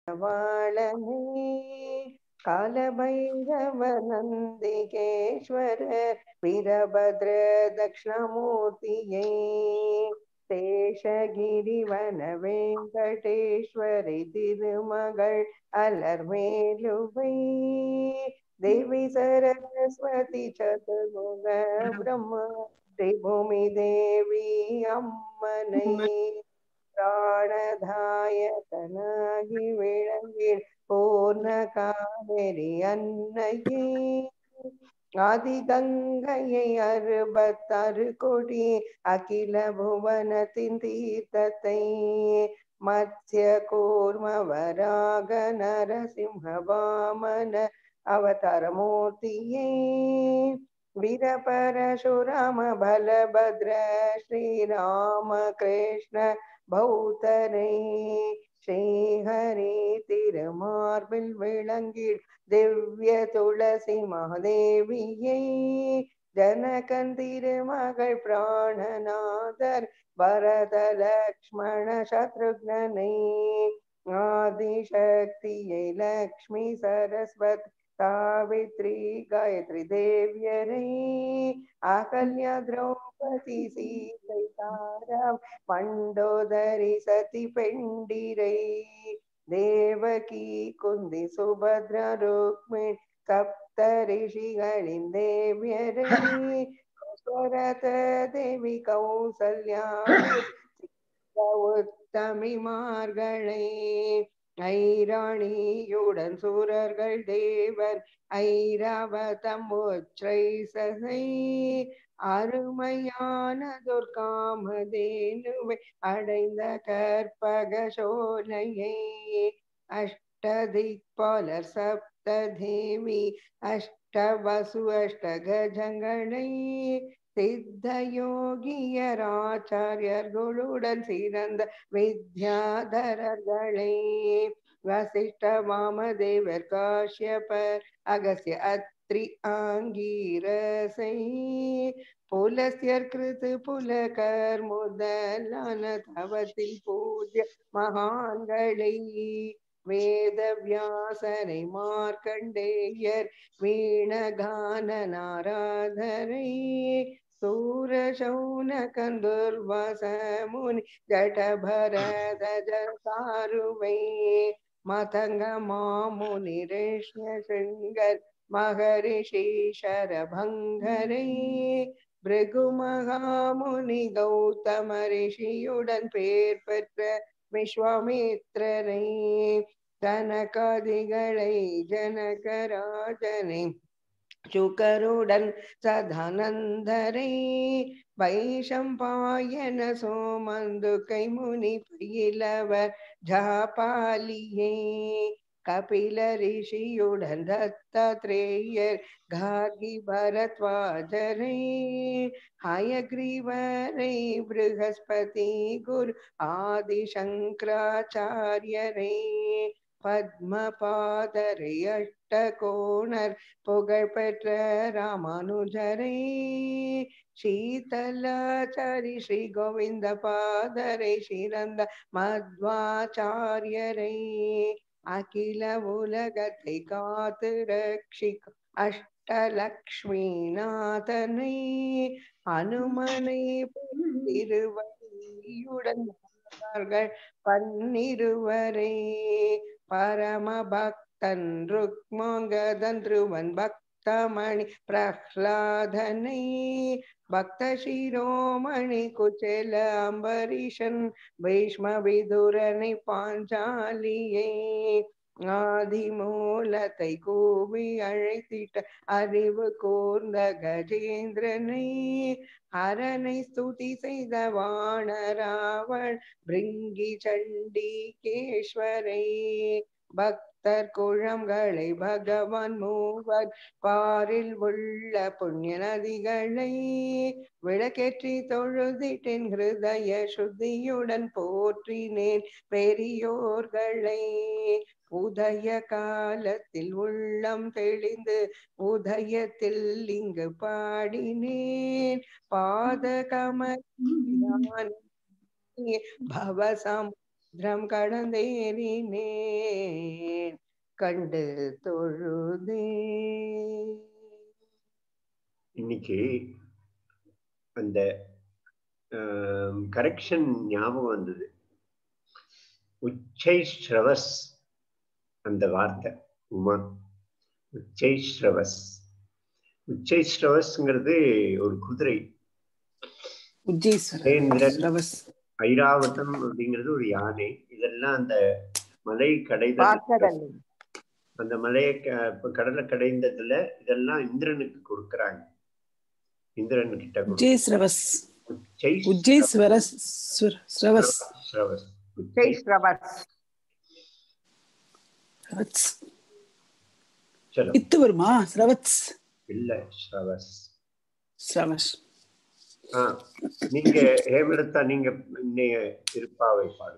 வாழனே காலபைரவ நந்திகேஸ்வர வீரபத்ர தக்ஷணமூர்த்தியை சேஷகிரிவன வெங்கடேஸ்வரி திருமகள் அலர்மேலுவை தேவி சரஸ்வதி சதுர்முக பிரம்ம ஸ்ரீபூமி தேவி அம்மனை பிராணதாயகனாகி விளங்கில் பூர்ண காவேரி அன்னையே ஆதி கங்கையை அறுபத்தாறு கோடி அகில புவனத்தின் தீர்த்தத்தை மத்ய கூர்ம வராக நரசிம்ஹ வாமன அவதாரமூர்த்தியே வீரபரசுராம பலபத்ர ஸ்ரீராம கிருஷ்ண பௌத்தரை ஸ்ரீஹரி திருமார்பில் விளங்கில் திவ்ய துளசி மகாதேவியை ஜனகன் திருமகள் பிராணநாதர் பரத லக்ஷ்மண சத்ருக்னனை ஆதிசக்தியை லக்ஷ்மி சரஸ்வத் சாவித்ரி காயத்ரி தேவியரை அகல்யா திரௌபதி சீதை தாரம் மண்டோதரி சதி பெண்டிரை தேவகி குந்தி சுபத்ரா ருக்மிண் சப்த ரிஷிகளின் தேவியரை ஸ்வரத தேவி கௌசல்யா உத்தமிமார்களை ஐராணியுடன் சூரர்கள் தேவர் ஐராவதம் ஒற்றை சகை அருமையான துர்காமதேனுவை அடைந்த கற்பக சோலையை அஷ்டதிக்பாலர் சப்த தேவி அஷ்டவசு அஷ்டகஜங்களை சித்த யோகியராச்சாரியர்களுடன் சிறந்த வித்யாதரர்களை வசிஷ்ட வாமதேவர் காஷ்யபர் அகசிய அத்ரி ஆங்கீரசை புலஸ்யர் கிருது புலகர் முதலான தவத்தில் பூஜ்ய மகான்களை வேத வியாசரை மார்க்கண்டேயர் வீணகான நாராதரை சூரசௌன கந்துர்வசமுனி ஜடபரதஜசாருவை மதங்க மாமுனி ரிஷ்ய சிங்கர் மகரிஷி சரபங்கரை பிருகு மகாமுனி கௌதம ரிஷியுடன் பேர் பெற்ற விஸ்வாமித்ரரை தனகாதிகளை ஜனகராஜனை சுகருடன் சதானந்தரை வைஷம்பாயன சோமந்து கைமுனி பயிலவர் ஜாபாலியே கபில ரிஷியுடன் தத்தாத்ரேயர் கார்கி பரத்வாஜரை ஹயக்ரீவரை ப்ருகஸ்பதி குரு ஆதிசங்கராச்சாரியரை பத்மபாதரை அஷ்டகோணர் புகழ்பெற்ற ராமானுஜரை சீதலாச்சாரி ஸ்ரீ கோவிந்த பாதரை சிறந்த மத்வாச்சாரியரை அகில உலகத்தை காத்து ரட்சிக்கும் அஷ்டலக்ஷ்மிநாதனை அனுமனை திருவடியுடன் பன்னிருவரை பரம பக்தன் ருக்மங்கதன் திருவன் பக்தமணி பிரஹ்லாதனை பக்த சிரோமணி குச்சல அம்பரீஷன் பீஷ்ம விதுரனை பாஞ்சாலியை ஆதி மூலத்தை கூவி அழைத்திட்ட அறிவு கூர்ந்த கஜேந்திரனை அரனை ஸ்துதி செய்த வாணராவள் பிரிங்கி சண்டி கேஸ்வரை பக்தர் குழம்களை பகவான் மூவர் பாரில் உள்ள புண்ணிய நதிகளை விளக்கேற்றி தொழுதிட்டேன் ஹிருதய சுத்தியுடன் போற்றினேன் பெரியோர்களை உதய காலத்தில் உள்ளம் தெளிந்து உதயத்தில் இங்கு பாடினேன் பாத கம பவசம் சமுத்திரம் கடந்தேறினேன் கண்டு தொழுதே இன்னைக்கு அந்த கரெக்ஷன் ஞாபகம் வந்தது உச்சை ஸ்ரவஸ் அந்த வார்த்தை உமா உச்சை ஸ்ரவஸ் உச்சை ஸ்ரவஸ்ங்கிறது ஒரு குதிரை உஜ்ஜீஸ்வரர் ரவஸ் ஐராவதம் அப்படிங்கிறது ஒரு யானை இதெல்லாம் அந்த மலை கடைதல் பார்த்ததில்லை அந்த மலையை க- இப்ப கடலை கடைந்ததுல இதெல்லாம் இந்திரனுக்கு கொடுக்கறாங்க இந்திரன் கிட்ட கொடுக்கறாங்க. உஜ்ஜீஸ்ரவஸ் உச்சை உஜ்ஜீஸ்வரஸ் ஸ்ரவஸ் ஸ்ரவஸ் உச்சை ஸ்ரவஸ் ஸ்ரவஸ் சரி இத்து வருமா ஸ்ரவஸ் இல்ல ஸ்ரவஸ் ஸ்ரவஸ் ஆ நீங்க ஹேமலதா நீங்க இன்னைய திருப்பாவை பாருங்க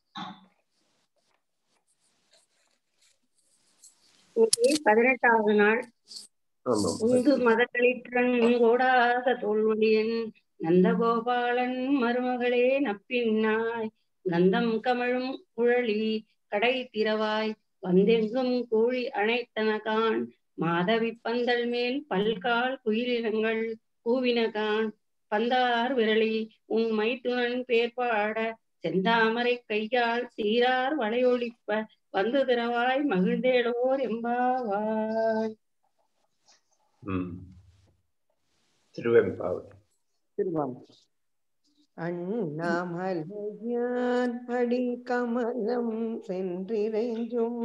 இன்னைக்கு பதினெட்டாவது நாள் ஆமா உந்து மதக்களிற்றன் கோடாத தோல்வழியன் நந்தகோபாலன் மருமகளே நப்பின்னாய் கந்தம் கமழும் குழலி கடை திறவாய் வந்தெங்கும் கோழி அணைத்தனகான் மாதவி பந்தல் மேல் பல்கால் குயிலினங்கள் கூவினகான் பந்தார் விரலி உன் மைத்துனன் பேர்பாட செந்தாமரை கையால் சீரார் வளையொலிப்ப வந்து திறவாய் மகிழ்ந்தேடோர் எம்பாவாய் ம் திருவெம்பாவை திருவாம் அண்ணாமலையான் அடி கமலம் சென்றிரைஞ்சும்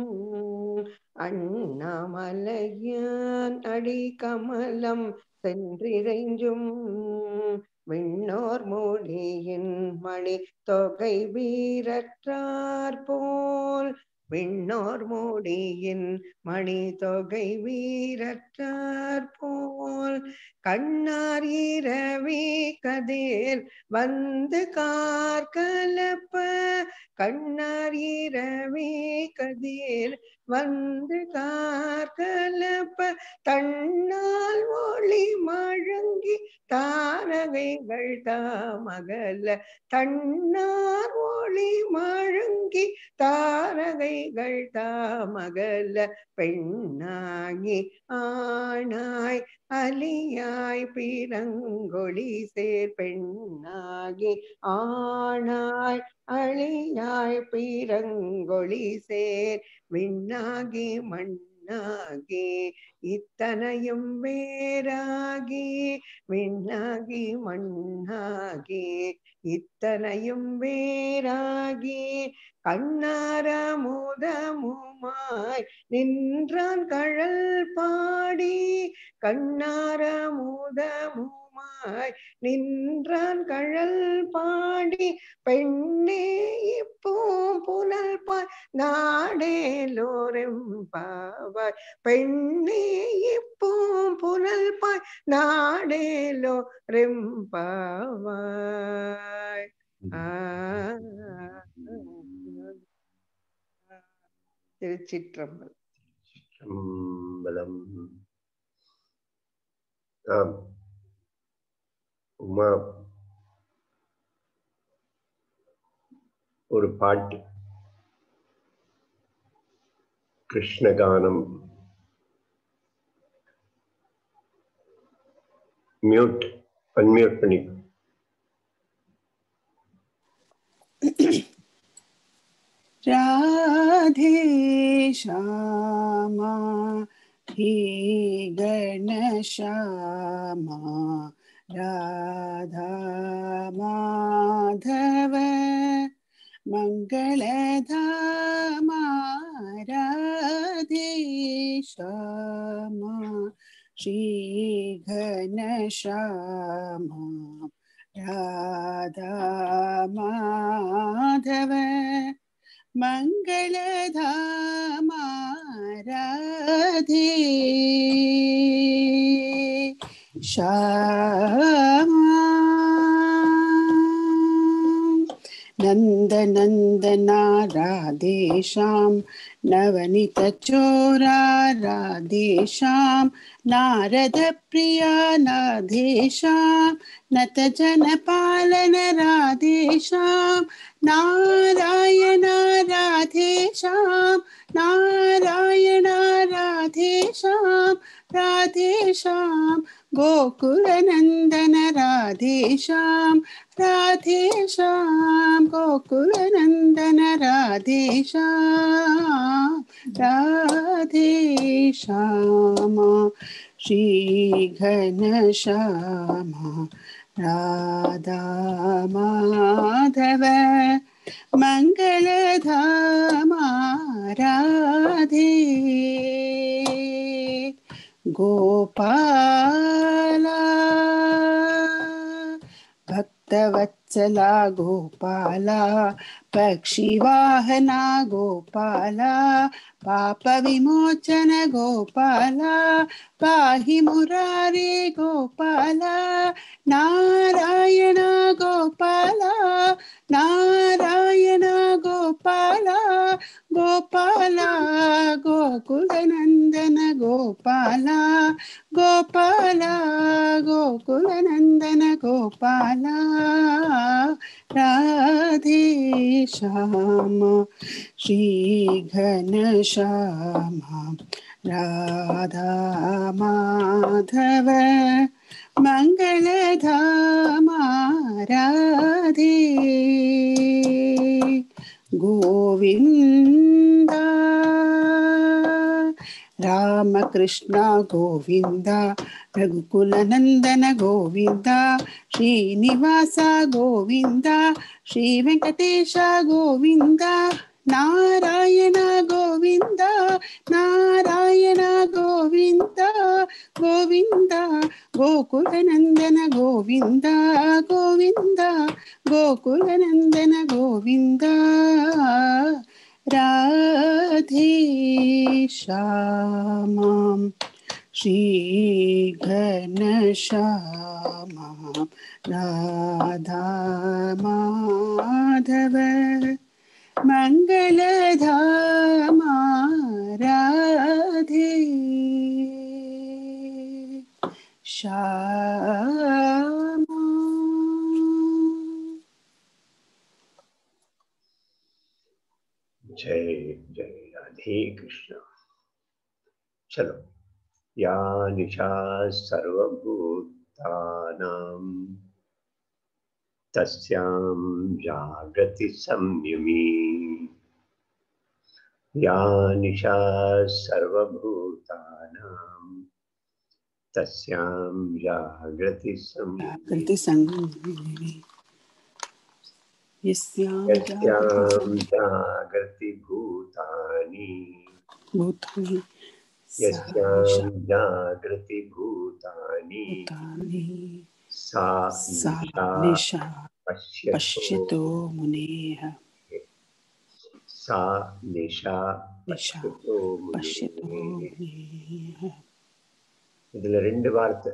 அண்ணாமலையான் அடி கமலம் சென்றிரைஞ்சும் விண்ணோர் மொழியின் மணி தொகை வீரற்றார் போல் விண்ணோர் மோடியின் மணி தொகை வீரற்றார் போல் கண்ணார் இரவி கதிர் வந்து கார்கலப்ப கண்ணார் இரவி கதிர் வந்து கார்கலப்ப தன்னால் ஒளி மழங்கி தாரகைகள் தாமகல தன்னார் ஒளி மழங்கி தாரகைகள் தாமகல பெண்ணாகி ஆணாய் அலியாய் பிறங்கொழி சேர் பெண்ணாகி ஆணாய் அழியாய் பிறங்கொழி சேர் விண்ணாகி மண்ணாகி இத்தனையும் வேறாகி விண்ணாகி மண்ணாகி இத்தனையும் வேறாகி கண்ணாரமுதமுமாய் நின்றான் கழல் பாடி கண்ணாரமுதமுமாய் நின்றான் கழல் பாடி பெண்ணே இப்போம் புனல் பாய் நாடேலோரெம் பாவாய் பெண்ணே இப்போம் புனல் பாய் நாடேலோ ரெம்பாவாய் ஆ திருச்சிற்றம்பலம் சம்பளம் ஆம் உமா ஒரு பாட்டு கிருஷ்ணகானம் மியூட் அன்மியூட் பண்ணி राधे श्यामा हे गणश्यामा राधा माधव मङ्गलधामा राधे श्यामा श्रीघनश्यामा राधा माधव मङ्गलधामा राधे श्यामा नन्दनन्दना राधेशां नवनीतचोरा राधेशां नारदप्रिया नाधेशां नतजनपालन राधेशां नारायण राधेशां नारायण राधेशां राधेशां गोकुलनन्दन राधेशां राधेशां गोकुलनन्दन राधेशां राधेशां श्रीघनश्यामा राधा माधव मङ्गलधामा राधे गोपाला भक्तवत्सला गोपाला पक्षिवाहना गोपाला पापविमोचन गोपाला पाहि मुरारे गोपाला नारायण गोपाला नारायण गोपाला गोपाला गोकुलनन्दन गोपाला गोपाला गोकुलनन्दन गोपाला राधे श्याम श्रीघनश्याम राधा माधव मङ्गलधामा राधे गोविन्द रामकृष्ण गोविन्द रघुकुलनन्दन गोविन्द श्रीनिवास गोविन्द श्रीवेङ्कटेश गोविन्द नारायण गोविन्द नारायण गोविन्द गोविन्द गोकुलनन्दन गोविन्द गोविन्द गोकुलनन्दन गोविन्द राधे श्यामां श्रीघनश्यामां राधा माधव मङ्गलधामा राधे श्यामा जय जय राधे कृष्ण चलो या निशा सर्वभूतानां तस्यां जागृति संयमी या निशा सर्वभूतानां तस्यां जागृति संयमी जागृति संगमे यस्यां यस्यां जागृति जागृति भूतानि भूतानि यस्यां सा जागृति भूतानि भूतानि सा सा निशा निशा पश्यतो पश्यतो मुनेः सा निशा निशा पश्यतो पश्यतो मुनेः मुनेः இதுல ரெண்டு வார்த்தை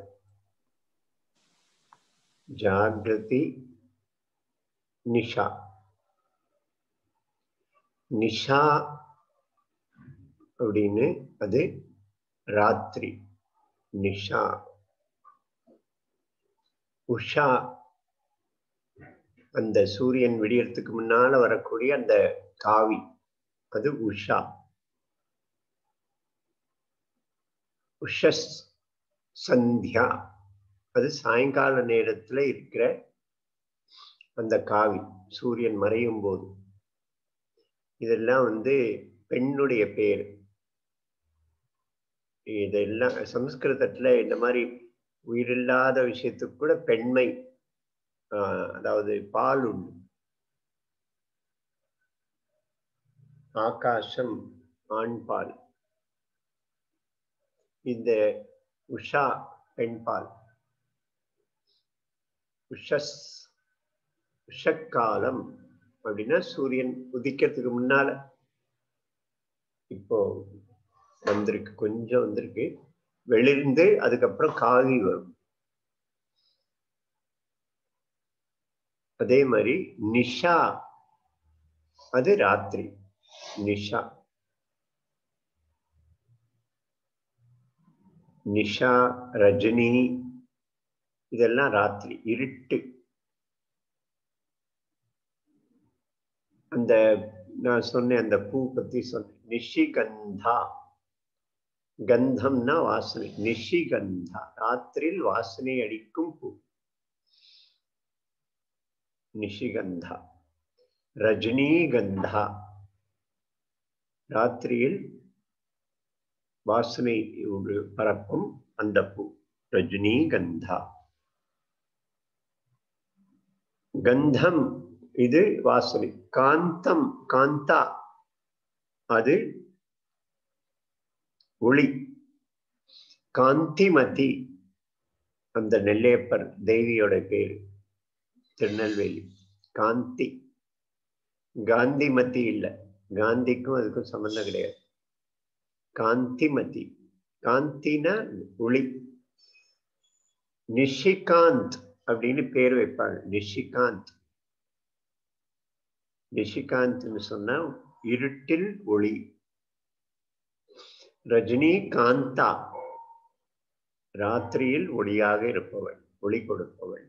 ஜாகிரதி நிஷா நிஷா அப்படின்னு அது ராத்திரி நிஷா உஷா அந்த சூரியன் விடியறதுக்கு முன்னால வரக்கூடிய அந்த காவி அது உஷா உஷஸ் சந்தியா அது சாயங்கால நேரத்துல இருக்கிற அந்த காவி சூரியன் மறையும் போது இதெல்லாம் வந்து பெண்ணுடைய பேர் இதெல்லாம் சமஸ்கிருதத்துல இந்த மாதிரி உயிரில்லாத விஷயத்துக்கு கூட பெண்மை ஆஹ் அதாவது பால் உண்டு ஆகாசம் ஆண் பால் இந்த உஷா பெண் பால் உஷஸ் உஷக்காலம் அப்படின்னா சூரியன் உதிக்கிறதுக்கு முன்னால இப்போ வந்திருக்கு கொஞ்சம் வந்திருக்கு வெளிர்ந்து அதுக்கப்புறம் காவி வரும் அதே மாதிரி நிஷா அது ராத்திரி நிஷா நிஷா ரஜினி இதெல்லாம் ராத்திரி இருட்டு அந்த நான் சொன்னேன் அந்த பூ பத்தி சொன்னேன் நிஷிகந்தா கந்தம்னா வாசனை நிஷிகந்தா ராத்திரியில் வாசனை அடிக்கும் பூ நிஷிகந்தா ரஜினிகந்தா ராத்திரியில் வாசனை ஒரு பரப்பும் அந்த பூ ரஜினிகந்தா கந்தம் இது வாசனை காந்தம் காந்தா அது ஒளி காந்திமதி அந்த நெல்லையப்பர் தேவியோட பேர் திருநெல்வேலி காந்தி காந்திமதி இல்லை காந்திக்கும் அதுக்கும் சம்பந்தம் கிடையாது காந்திமதி காந்தினா ஒளி நிஷிகாந்த் அப்படின்னு பேர் வைப்பாங்க நிஷிகாந்த் நிஷிகாந்த்னு சொன்னா இருட்டில் ஒளி ரஜினி காந்தா ராத்திரியில் ஒளியாக இருப்பவள் ஒளி கொடுப்பவள்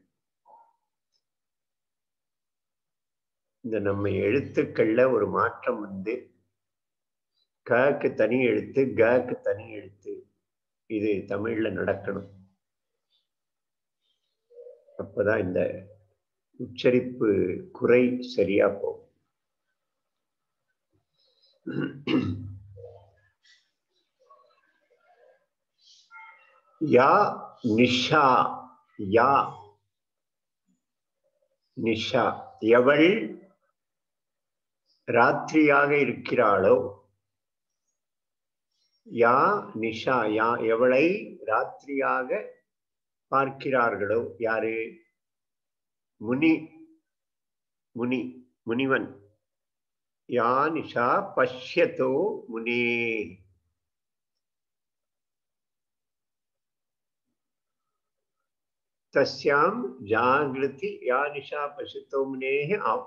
இந்த நம்ம எழுத்துக்கள்ல ஒரு மாற்றம் வந்து கக்கு தனி எழுத்து கக்கு தனி எழுத்து இது தமிழ்ல நடக்கணும் அப்பதான் இந்த உச்சரிப்பு குறை சரியா போகும் யா நிஷா யா நிஷா எவள் ராத்திரியாக இருக்கிறாளோ யா நிஷா யா எவளை ராத்திரியாக பார்க்கிறார்களோ யாரு முனி முனி முனிவன் யா நிஷா பஷ்யதோ முனே तस्यां जागृति या निशा पश्यतो मुनेः आप्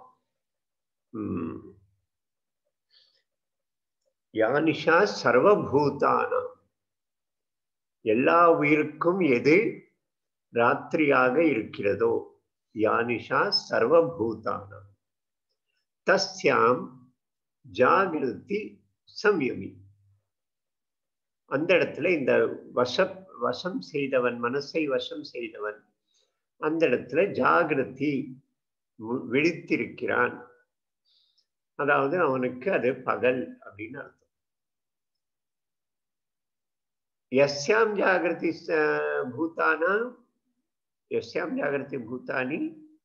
யா நிஷா சர்வபூதானம் எல்லா உயிருக்கும் எது ராத்திரியாக இருக்கிறதோ யானிஷா சர்வபூதானம் தஸ்யாம் ஜாகிருதி சம்யமி அந்த இடத்துல இந்த வச வசம் செய்தவன் மனசை வசம் செய்தவன் அந்த இடத்துல ஜாகிருதி விழித்திருக்கிறான் அதாவது அவனுக்கு அது பகல் அப்படின்னு அர்த்தம் எஸ்யாம் ஜாகிருதி பூத்தானா எஸ்யாம் ஜாகிருதி பூத்தானி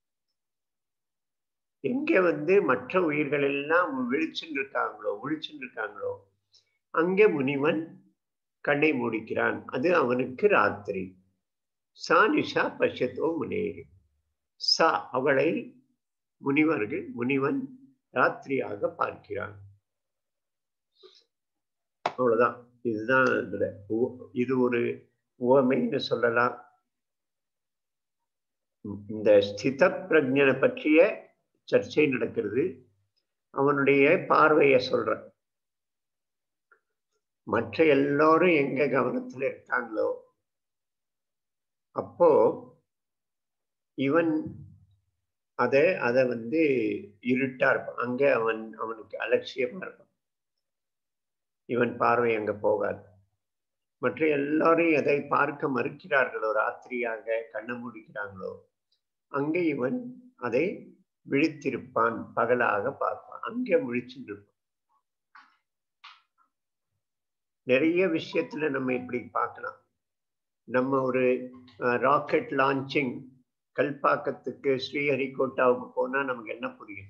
எங்க வந்து மற்ற உயிர்கள் எல்லாம் விழிச்சுன்னு இருக்காங்களோ விழிச்சுன்னு இருக்காங்களோ அங்கே முனிவன் கண்ணை மூடிக்கிறான் அது அவனுக்கு ராத்திரி சா நிஷா பஷ்யத்தோ முனே சா அவளை முனிவர்கள் முனிவன் ராத்திரியாக பார்க்கிறான் அவ்வளவுதான் இதுதான் இதுல இது ஒரு உவமைன்னு சொல்லலாம் இந்த ஸ்தித பிரஜனை பற்றிய சர்ச்சை நடக்கிறது அவனுடைய பார்வையை சொல்ற மற்ற எல்லாரும் எங்க கவனத்துல இருக்காங்களோ அப்போ இவன் அத அத வந்து இருட்டா இருப்பான் அங்க அவன் அவனுக்கு அலட்சியமா இருப்பான் இவன் பார்வை அங்க போகாது மற்ற எல்லாரும் எதை பார்க்க மறுக்கிறார்களோ ராத்திரியாக கண்ண முடிக்கிறாங்களோ அங்கே இவன் அதை விழித்திருப்பான் பகலாக பார்ப்பான் அங்கே முழிச்சுட்டு இருப்பான் நிறைய விஷயத்துல நம்ம இப்படி பார்க்கலாம் நம்ம ஒரு ராக்கெட் லான்ச்சிங் கல்பாக்கத்துக்கு ஸ்ரீஹரிகோட்டாவுக்கு போனா நமக்கு என்ன புரியும்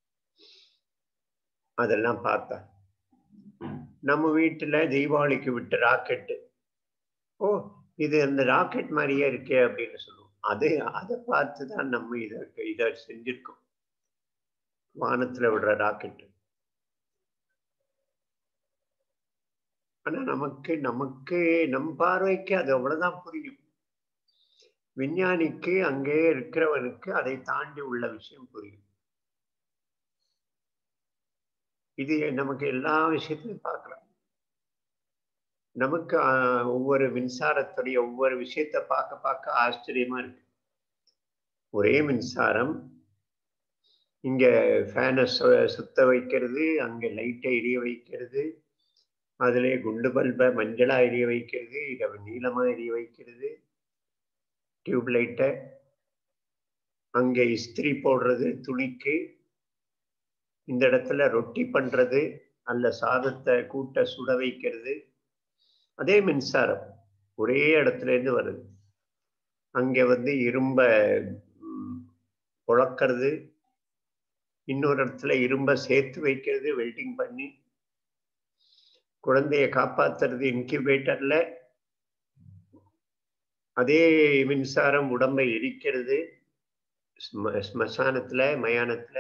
அதெல்லாம் பார்த்தா நம்ம வீட்டுல தீபாவளிக்கு விட்ட ராக்கெட்டு ஓ இது அந்த ராக்கெட் மாதிரியே இருக்கே அப்படின்னு சொல்லுவோம் அது அதை பார்த்து தான் நம்ம இதை இதை செஞ்சிருக்கோம் வானத்துல விடுற ராக்கெட்டு ஆனா நமக்கு நமக்கு நம் பார்வைக்கு அது அவ்வளவுதான் புரியும் விஞ்ஞானிக்கு அங்கே இருக்கிறவனுக்கு அதை தாண்டி உள்ள விஷயம் புரியும் இது நமக்கு எல்லா விஷயத்திலும் பார்க்கலாம் நமக்கு ஆஹ், ஒவ்வொரு மின்சாரத்துடைய ஒவ்வொரு விஷயத்தை பார்க்க பார்க்க ஆச்சரியமா இருக்கு ஒரே மின்சாரம் இங்க ஃபேனை சுத்த வைக்கிறது அங்க லைட்டை எரிய வைக்கிறது அதிலே குண்டு பல்பை மஞ்சளா எரிய வைக்கிறது இதை நீளமா எரிய வைக்கிறது டியூப் லைட்டை அங்கே இஸ்திரி போடுறது துணிக்கு இந்த இடத்துல ரொட்டி பண்றது அல்ல சாதத்தை கூட்ட சுட வைக்கிறது அதே மின்சாரம் ஒரே இடத்துல இருந்து வருது அங்க வந்து இரும்ப ம், புழக்கிறது இன்னொரு இடத்துல இரும்ப சேர்த்து வைக்கிறது வெல்டிங் பண்ணி குழந்தைய காப்பாத்துறது இன்குபேட்டர்ல அதே மின்சாரம் உடம்பை எரிக்கிறது ஸ்ம- ஸ்மசானத்துல மயானத்துல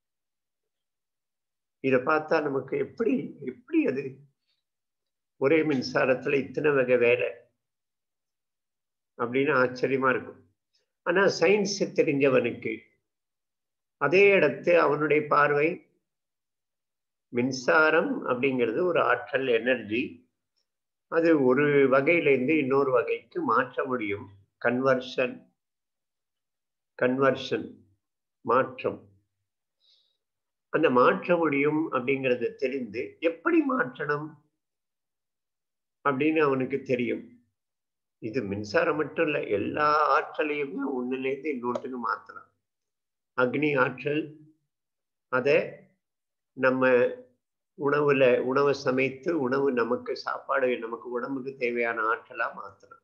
இத பார்த்தா நமக்கு எப்படி எப்படி அது ஒரே மின்சாரத்துல இத்தனை வகை வேலை அப்படின்னு ஆச்சரியமா இருக்கும் ஆனா சயின்ஸ் தெரிஞ்சவனுக்கு அதே இடத்து அவனுடைய பார்வை மின்சாரம் அப்படிங்கிறது ஒரு ஆற்றல் எனர்ஜி அது ஒரு வகையிலேருந்து இன்னொரு வகைக்கு மாற்ற முடியும் கன்வர்ஷன் கன்வர்ஷன் மாற்றம் அந்த மாற்ற முடியும் அப்படிங்கிறது தெரிந்து எப்படி மாற்றணும் அப்படின்னு அவனுக்கு தெரியும் இது மின்சாரம் மட்டும் இல்லை எல்லா ஆற்றலையுமே ஒண்ணுலேருந்து இன்னொன்றுக்கு மாத்தலாம் அக்னி ஆற்றல் அதை நம்ம உணவுல உணவை சமைத்து உணவு நமக்கு சாப்பாடு நமக்கு உடம்புக்கு தேவையான ஆற்றலா மாத்தலாம்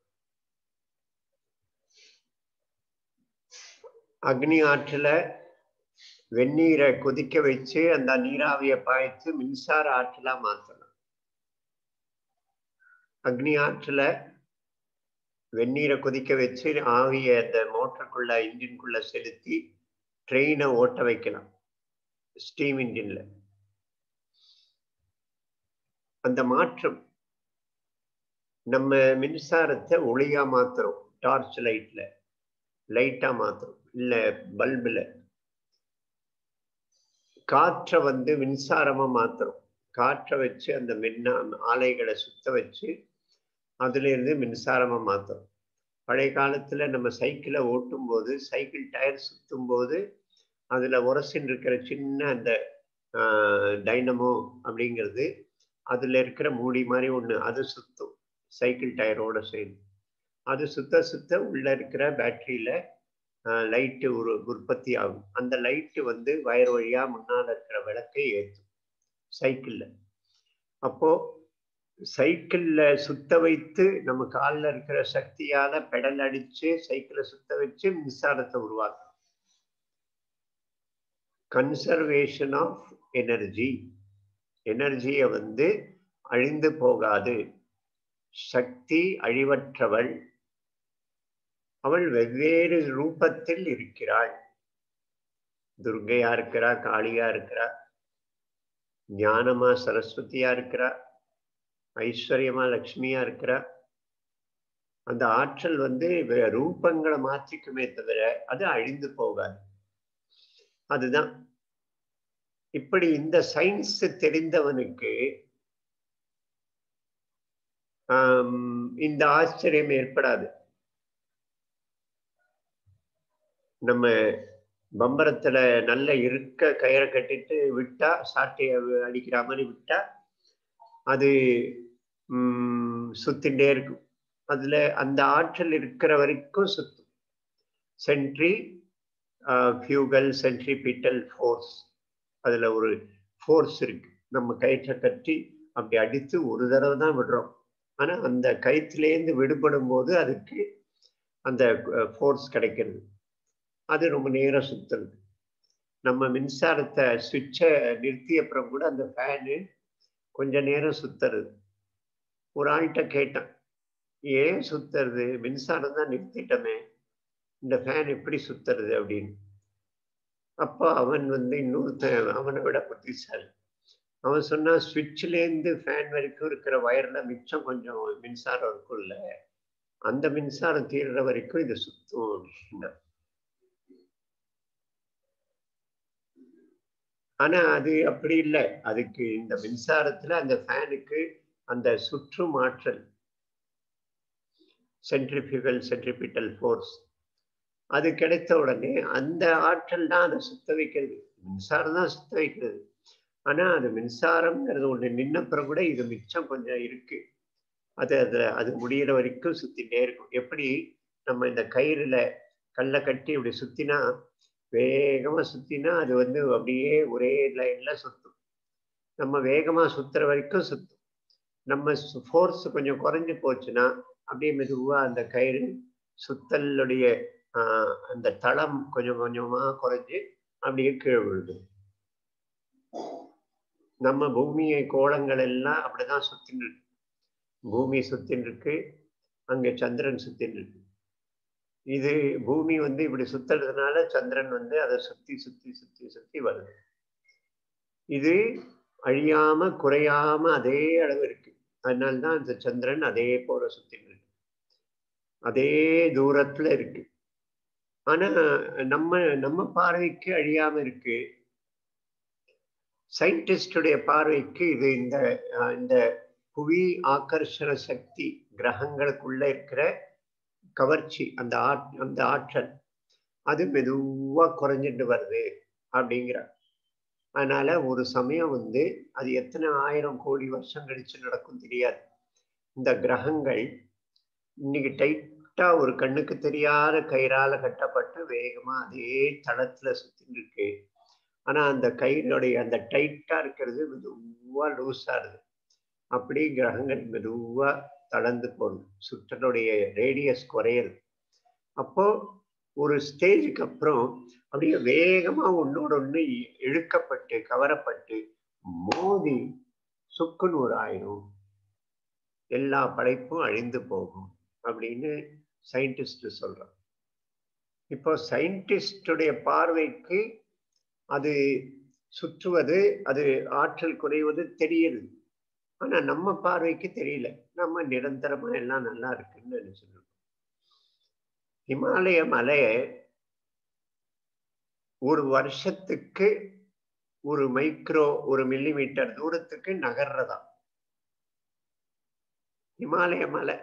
அக்னி ஆற்றல வெந்நீரை கொதிக்க வச்சு அந்த நீராவியை பாய்ச்சி மின்சார ஆற்றலா மாத்தலாம் அக்னி ஆற்றல வெந்நீரை கொதிக்க வச்சு ஆவியை அந்த மோட்டருக்குள்ள இன்ஜின்குள்ள செலுத்தி ட்ரெயினை ஓட்ட வைக்கலாம் ஸ்டீம் இன்ஜின்ல அந்த மாற்றம் நம்ம மின்சாரத்தை ஒளியா மாத்துறோம் டார்ச் லைட்ல லைட்டா மாத்துறோம் இல்ல பல்புல காற்றை வந்து மின்சாரமா மாத்துறோம் காற்றை வச்சு அந்த மின்னா ஆலைகளை சுத்த வச்சு அதுல இருந்து மின்சாரமா மாத்துறோம் பழைய காலத்துல நம்ம சைக்கிளை ஓட்டும் போது சைக்கிள் டயர் சுத்தும் போது அதுல உரசின் இருக்கிற சின்ன அந்த டைனமோ அப்படிங்கிறது அதுல இருக்கிற மூடி மாதிரி ஒண்ணு அது சுத்தும் சைக்கிள் டயரோட சேர்ந்து அது சுத்த சுத்த உள்ள இருக்கிற பேட்டரியில லைட்டு ஒரு உற்பத்தி ஆகும் அந்த லைட்டு வந்து வயர் வழியா முன்னால இருக்கிற விளக்கை ஏற்றும் சைக்கிள்ல அப்போ சைக்கிள்ல சுத்த வைத்து நம்ம காலில் இருக்கிற சக்தியால பெடல் அடிச்சு சைக்கிளை சுத்த வச்சு மின்சாரத்தை உருவாக்கும் கன்சர்வேஷன் ஆஃப் எனர்ஜி எனர்ஜியை வந்து அழிந்து போகாது சக்தி அழிவற்றவள் அவள் வெவ்வேறு ரூபத்தில் இருக்கிறாள் துர்கையா இருக்கிறா காளியா இருக்கிறா ஞானமா சரஸ்வதியா இருக்கிறா ஐஸ்வர்யமா லக்ஷ்மியா இருக்கிறா அந்த ஆற்றல் வந்து ரூபங்களை மாற்றிக்குமே தவிர அது அழிந்து போகாது அதுதான் இப்படி இந்த சயின்ஸ் தெரிந்தவனுக்கு இந்த ஆச்சரியம் ஏற்படாது நம்ம பம்பரத்துல நல்ல இருக்க கயிறை கட்டிட்டு விட்டா சாட்டைய அடிக்கிற மாதிரி விட்டா அது உம் சுத்தின்றே இருக்கும் அதுல அந்த ஆற்றல் இருக்கிற வரைக்கும் சுத்தும் centrifugal centripetal force அதுல ஒரு ஃபோர்ஸ் இருக்கு நம்ம கயிற்றை கட்டி அப்படி அடித்து ஒரு தடவை தான் விடுறோம் ஆனா அந்த கயிற்றுலேருந்து விடுபடும் போது அதுக்கு அந்த ஃபோர்ஸ் கிடைக்கிறது அது ரொம்ப நேரம் சுத்துறது நம்ம மின்சாரத்தை சுவிட்சை நிறுத்திய அப்புறம் கூட அந்த ஃபேனு கொஞ்ச நேரம் சுத்துறது ஒரு ஆள்கிட்ட கேட்டான் ஏன் சுத்துறது மின்சாரம் தான் நிறுத்திட்டோமே இந்த ஃபேன் எப்படி சுத்துறது அப்படின்னு அப்போ அவன் வந்து இன்னொருத்தன் அவனை விட புத்திசாலி அவன் சொன்னா சுவிட்ச்லேருந்து ஃபேன் வரைக்கும் இருக்கிற வயர்ல மிச்சம் கொஞ்சம் மின்சாரம் இருக்கும்ல அந்த மின்சாரம் தீர்ற வரைக்கும் இது சுத்தும் அப்படின்னா ஆனா அது அப்படி இல்லை அதுக்கு இந்த மின்சாரத்துல அந்த ஃபேனுக்கு அந்த சுற்றும் ஆற்றல் சென்ட்ரிஃபியூகல் சென்ட்ரிபிட்டல் ஃபோர்ஸ் அது கிடைத்த உடனே அந்த ஆற்றல் தான் அதை சுத்த வைக்கிறது மின்சாரம் தான் சுத்த வைக்கிறது ஆனா அது மின்சாரம்ங்கிறது ஒண்ணு நின்னப்புறம் கூட இது மிச்சம் கொஞ்சம் இருக்கு அது அதுல அது முடியிற வரைக்கும் சுத்திட்டே இருக்கும் எப்படி நம்ம இந்த கயிறுல கல்லை கட்டி இப்படி சுத்தினா வேகமா சுத்தினா அது வந்து அப்படியே ஒரே லைன்ல சுத்தும் நம்ம வேகமா சுத்துற வரைக்கும் சுத்தும் நம்ம ஃபோர்ஸ் கொஞ்சம் குறைஞ்சு போச்சுன்னா அப்படியே மெதுவா அந்த கயிறு சுத்தலுடைய ஆஹ் அந்த தளம் கொஞ்சம் கொஞ்சமா குறைஞ்சு அப்படியே கீழே விழுது நம்ம பூமியை கோளங்கள் எல்லாம் அப்படிதான் சுத்தின்னு இருக்கு பூமி சுத்தின்னு இருக்கு அங்க சந்திரன் சுத்தின்னு இருக்கு இது பூமி வந்து இப்படி சுத்துறதுனால சந்திரன் வந்து அதை சுத்தி சுத்தி சுத்தி சுத்தி வருது இது அழியாம குறையாம அதே அளவு இருக்கு அதனால்தான் அந்த சந்திரன் அதே போல சுத்தின்னு இருக்கு அதே தூரத்துல இருக்கு ஆனா நம்ம நம்ம பார்வைக்கு அழியாம இருக்கு சயின்டிஸ்டுடைய பார்வைக்கு இது இந்த அஹ், இந்த புவி ஆக்கர்ஷண சக்தி கிரகங்களுக்குள்ள இருக்கிற கவர்ச்சி அந்த ஆட் அந்த ஆற்றல் அது மெதுவா குறைஞ்சிட்டு வருது அப்படிங்கிறார் அதனால ஒரு சமயம் வந்து அது எத்தனை ஆயிரம் கோடி வருஷம் கழிச்சு நடக்கும் தெரியாது இந்த கிரகங்கள் இன்னைக்கு டைட்டா ஒரு கண்ணுக்கு தெரியாத கயிறால கட்டப்பட்டு வேகமா அதே தளத்துல சுத்தின்னு இருக்கு ஆனா அந்த கயிறுடைய அந்த டைட்டா இருக்கிறது மெதுவா லூஸ் ஆகுது அப்படி கிரகங்கள் மெதுவா தளர்ந்து போகுது சுற்றனுடைய ரேடியஸ் குறையுது அப்போ ஒரு ஸ்டேஜுக்கு அப்புறம் அப்படியே வேகமா ஒன்னோட ஒண்ணு இ- இழுக்கப்பட்டு கவரப்பட்டு மோதி சுக்குநூறு ஆயிரும் எல்லா படைப்பும் அழிந்து போகும் அப்படின்னு சயின்டிஸ்ட் சொல்றான் இப்போ சயின்டிஸ்டுடைய பார்வைக்கு அது சுற்றுவது அது ஆற்றல் குறைவது தெரியுது ஆனா நம்ம பார்வைக்கு தெரியல நம்ம நிரந்தரமா எல்லாம் நல்லா இருக்குன்னு நினைச்சிருக்கோம் இமாலய மலை ஒரு வருஷத்துக்கு ஒரு மைக்ரோ ஒரு மில்லிமீட்டர் தூரத்துக்கு நகர்றதா இமாலய மலை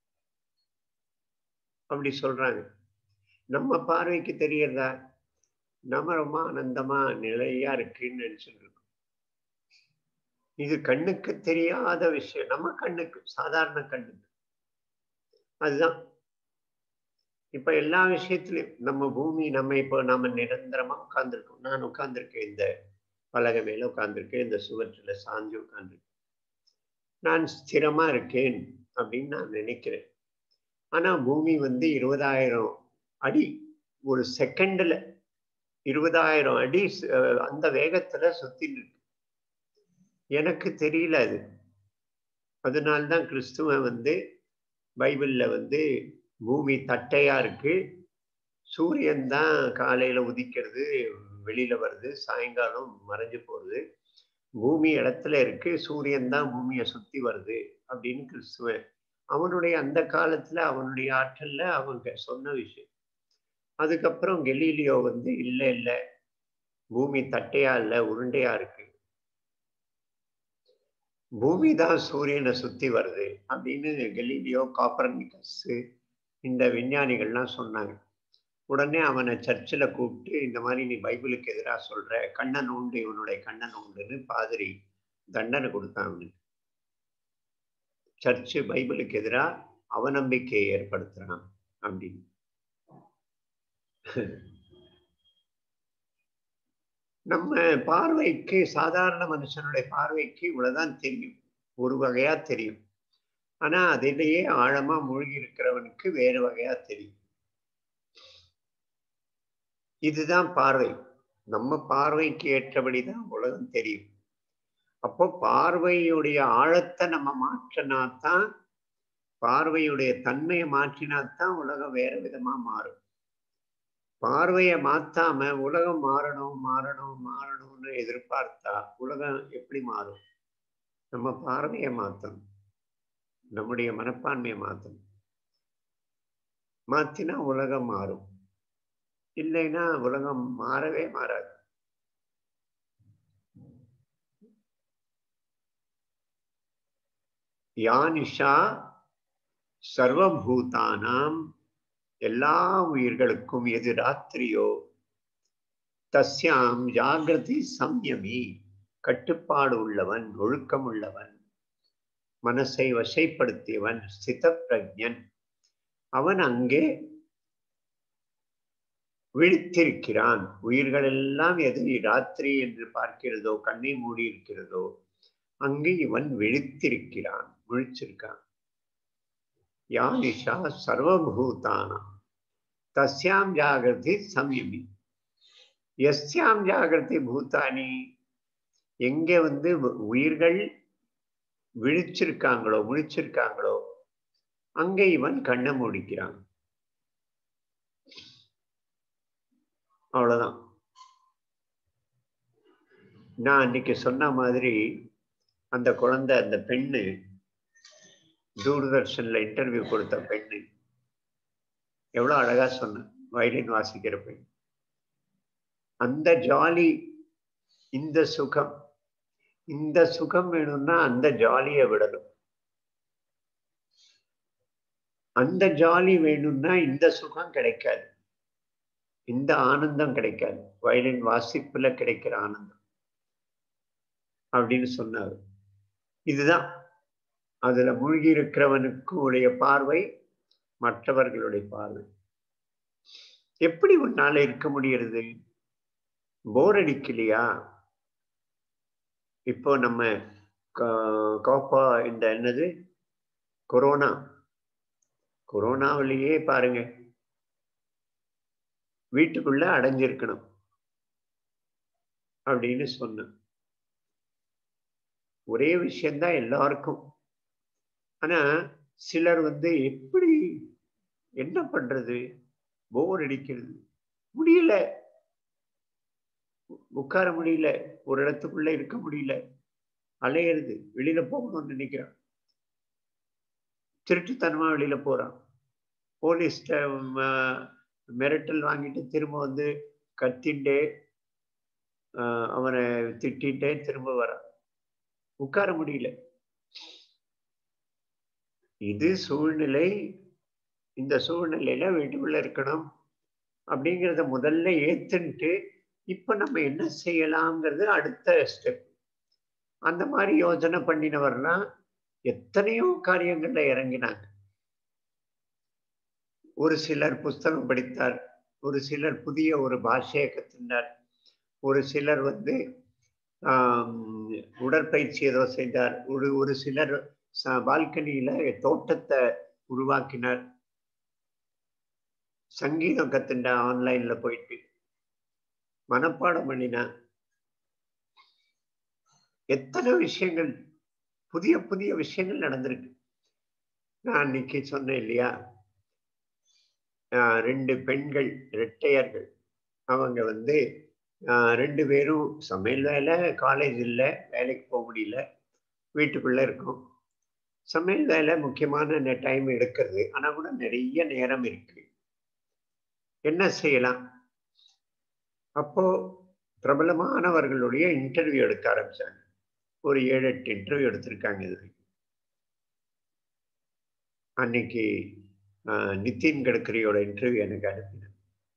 அப்படி சொல்றாங்க நம்ம பார்வைக்கு தெரியறதா நம்ம ரொம்ப ஆனந்தமா நிலையா இருக்குன்னு நினைச்சிட்டு இருக்கோம் இது கண்ணுக்கு தெரியாத விஷயம் நம்ம கண்ணுக்கு சாதாரண கண்ணுக்கு அதுதான் இப்ப எல்லா விஷயத்திலும் நம்ம பூமி நம்ம இப்போ நாம நிரந்தரமா உட்கார்ந்துருக்கோம் நான் உட்கார்ந்துருக்கேன் இந்த பலகை மேல உட்கார்ந்துருக்கேன் இந்த சுவற்றுல சாஞ்சு உட்கார்ந்துருக்கேன் நான் ஸ்திரமா இருக்கேன் அப்படின்னு நான் நினைக்கிறேன் ஆனா பூமி வந்து இருபதாயிரம் அடி ஒரு செகண்ட்ல இருபதாயிரம் அடி ச- அஹ் அந்த வேகத்துல சுத்தி இருக்கு எனக்கு தெரியல அது அதனால்தான் கிறிஸ்துவன் வந்து பைபிள்ல வந்து பூமி தட்டையா இருக்கு சூரியன் தான் காலையில உதிக்கிறது வெளியில வருது சாயங்காலம் மறைஞ்சு போகுது பூமி இடத்துல இருக்கு சூரியன் தான் பூமியை சுத்தி வருது அப்படின்னு கிறிஸ்துவன் அவனுடைய அந்த காலத்துல அவனுடைய ஆற்றல்ல அவங்க சொன்ன விஷயம் அதுக்கப்புறம் கெலீலியோ வந்து இல்ல இல்ல பூமி தட்டையா இல்ல உருண்டையா இருக்கு பூமி தான் சூரியனை சுத்தி வருது அப்படின்னு கெலீலியோ காப்பர்னிகஸ் இந்த விஞ்ஞானிகள்லாம் சொன்னாங்க உடனே அவனை சர்ச்சில் கூப்பிட்டு இந்த மாதிரி நீ பைபிளுக்கு எதிராக சொல்ற கண்ணன் உண்டு இவனுடைய கண்ணன் உண்டுன்னு பாதிரி தண்டனை கொடுத்தான் அவனுக்கு சர்ச்சு பைபிளுக்கு எதிராக அவநம்பிக்கையை ஏற்படுத்துறான் அப்படின்னு நம்ம பார்வைக்கு சாதாரண மனுஷனுடைய பார்வைக்கு இவ்வளவுதான் தெரியும் ஒரு வகையா தெரியும் ஆனா அதிலேயே ஆழமா மூழ்கி இருக்கிறவனுக்கு வேறு வகையா தெரியும் இதுதான் பார்வை நம்ம பார்வைக்கு ஏற்றபடிதான் உலகம் தெரியும் அப்போ பார்வையுடைய ஆழத்தை நம்ம மாற்றினாத்தான் பார்வையுடைய தன்மையை மாற்றினாத்தான் உலகம் வேற விதமா மாறும் பார்வையை மாத்தாம உலகம் மாறணும் மாறணும் மாறணும்னு எதிர்பார்த்தா உலகம் எப்படி மாறும் நம்ம பார்வையை மாத்தணும் நம்முடைய மனப்பான்மையை மாத்தணும் மாத்தினா உலகம் மாறும் இல்லைன்னா உலகம் மாறவே மாறாது யானிஷா சர்வபூதானாம் எல்லா உயிர்களுக்கும் எது ராத்திரியோ தஸ்யாம் ஜாகிரதி சம்யமி கட்டுப்பாடு உள்ளவன் ஒழுக்கம் உள்ளவன் மனசை வசைப்படுத்தியவன் ஸ்தித பிரஜன் அவன் அங்கே விழித்திருக்கிறான் உயிர்கள் எல்லாம் எது ராத்திரி என்று பார்க்கிறதோ கண்ணை மூடி இருக்கிறதோ அங்கு இவன் விழித்திருக்கிறான் விழிச்சிருக்கான் யானிஷா சர்வபூதானாம் தஸ்யாம் ஜாகிரதி சம்யமி எஸ்யாம் ஜாகிரதி பூதானி எங்க வந்து உயிர்கள் விழிச்சிருக்காங்களோ விழிச்சிருக்காங்களோ அங்க இவன் கண்ணை மூடிக்கிறான் அவ்வளவுதான் நான் அன்னைக்கு சொன்ன மாதிரி அந்த குழந்தை அந்த பெண்ணு தூர்தர்ஷன்ல இன்டர்வியூ கொடுத்த பெண்ணு எவ்வளவு அழகா சொன்ன வயலின் வாசிக்கிற பெண் அந்த ஜாலி இந்த சுகம் இந்த சுகம் வேணும்னா அந்த ஜாலியை விடணும் அந்த ஜாலி வேணும்னா இந்த சுகம் கிடைக்காது இந்த ஆனந்தம் கிடைக்காது வயலின் வாசிப்புல கிடைக்கிற ஆனந்தம் அப்படின்னு சொன்னார் இதுதான் அதுல மூழ்கி இருக்கிறவனுக்கு உடைய பார்வை மற்றவர்களுடைய பார்வை எப்படி உன்னால இருக்க முடியறது போர் அடிக்கலையா இப்போ நம்ம கோப்பா இந்த என்னது கொரோனா கொரோனாவிலேயே பாருங்க வீட்டுக்குள்ள அடைஞ்சிருக்கணும் அப்படின்னு சொன்ன ஒரே விஷயம்தான் எல்லாருக்கும் ஆனா சிலர் வந்து எப்படி என்ன பண்றது போர் அடிக்கிறது முடியல உட்கார முடியல ஒரு இடத்துக்குள்ள இருக்க முடியல அலையிறது வெளியில போகணும்னு நினைக்கிறான் திருட்டுத்தனமா வெளியில போறான் போலீஸ்ட மிரட்டல் வாங்கிட்டு திரும்ப வந்து கத்திண்டே அவனை திட்டின்டே திரும்ப வரான் உட்கார முடியல இது சூழ்நிலை இந்த சூழ்நிலையில வீட்டுக்குள்ள இருக்கணும் அப்படிங்கிறத முதல்ல ஏத்துன்ட்டு இப்ப நம்ம என்ன செய்யலாம்ங்கிறது அடுத்த ஸ்டெப் அந்த மாதிரி யோசனை பண்ணினவர்லாம் எத்தனையோ காரியங்கள்ல இறங்கினாங்க ஒரு சிலர் புஸ்தகம் படித்தார் ஒரு சிலர் புதிய ஒரு பாஷையை கத்தினார் ஒரு சிலர் வந்து உடற்பயிற்சி ஏதோ செய்தார் ஒரு ஒரு சிலர் பால்கனியில தோட்டத்தை உருவாக்கினார் சங்கீதம் கத்துண்டா ஆன்லைன்ல போயிட்டு மனப்பாடம் பண்ணினா எத்தனை விஷயங்கள் புதிய புதிய விஷயங்கள் நடந்திருக்கு நான் அன்னைக்கு சொன்னேன் இல்லையா ரெண்டு பெண்கள் இரட்டையர்கள் அவங்க வந்து ரெண்டு பேரும் சமையல் வேலை காலேஜ் இல்லை வேலைக்கு போக முடியல வீட்டுக்குள்ள இருக்கும் சமையல் வேலை முக்கியமான டைம் எடுக்கிறது ஆனால் கூட நிறைய நேரம் இருக்கு என்ன செய்யலாம் அப்போ பிரபலமானவர்களுடைய இன்டர்வியூ எடுக்க ஆரம்பிச்சாங்க ஒரு ஏழு எட்டு இன்டர்வியூ எடுத்திருக்காங்க இது அன்னைக்கு நிதின் கட்கரியோட இன்டர்வியூ எனக்கு அனுப்பினேன்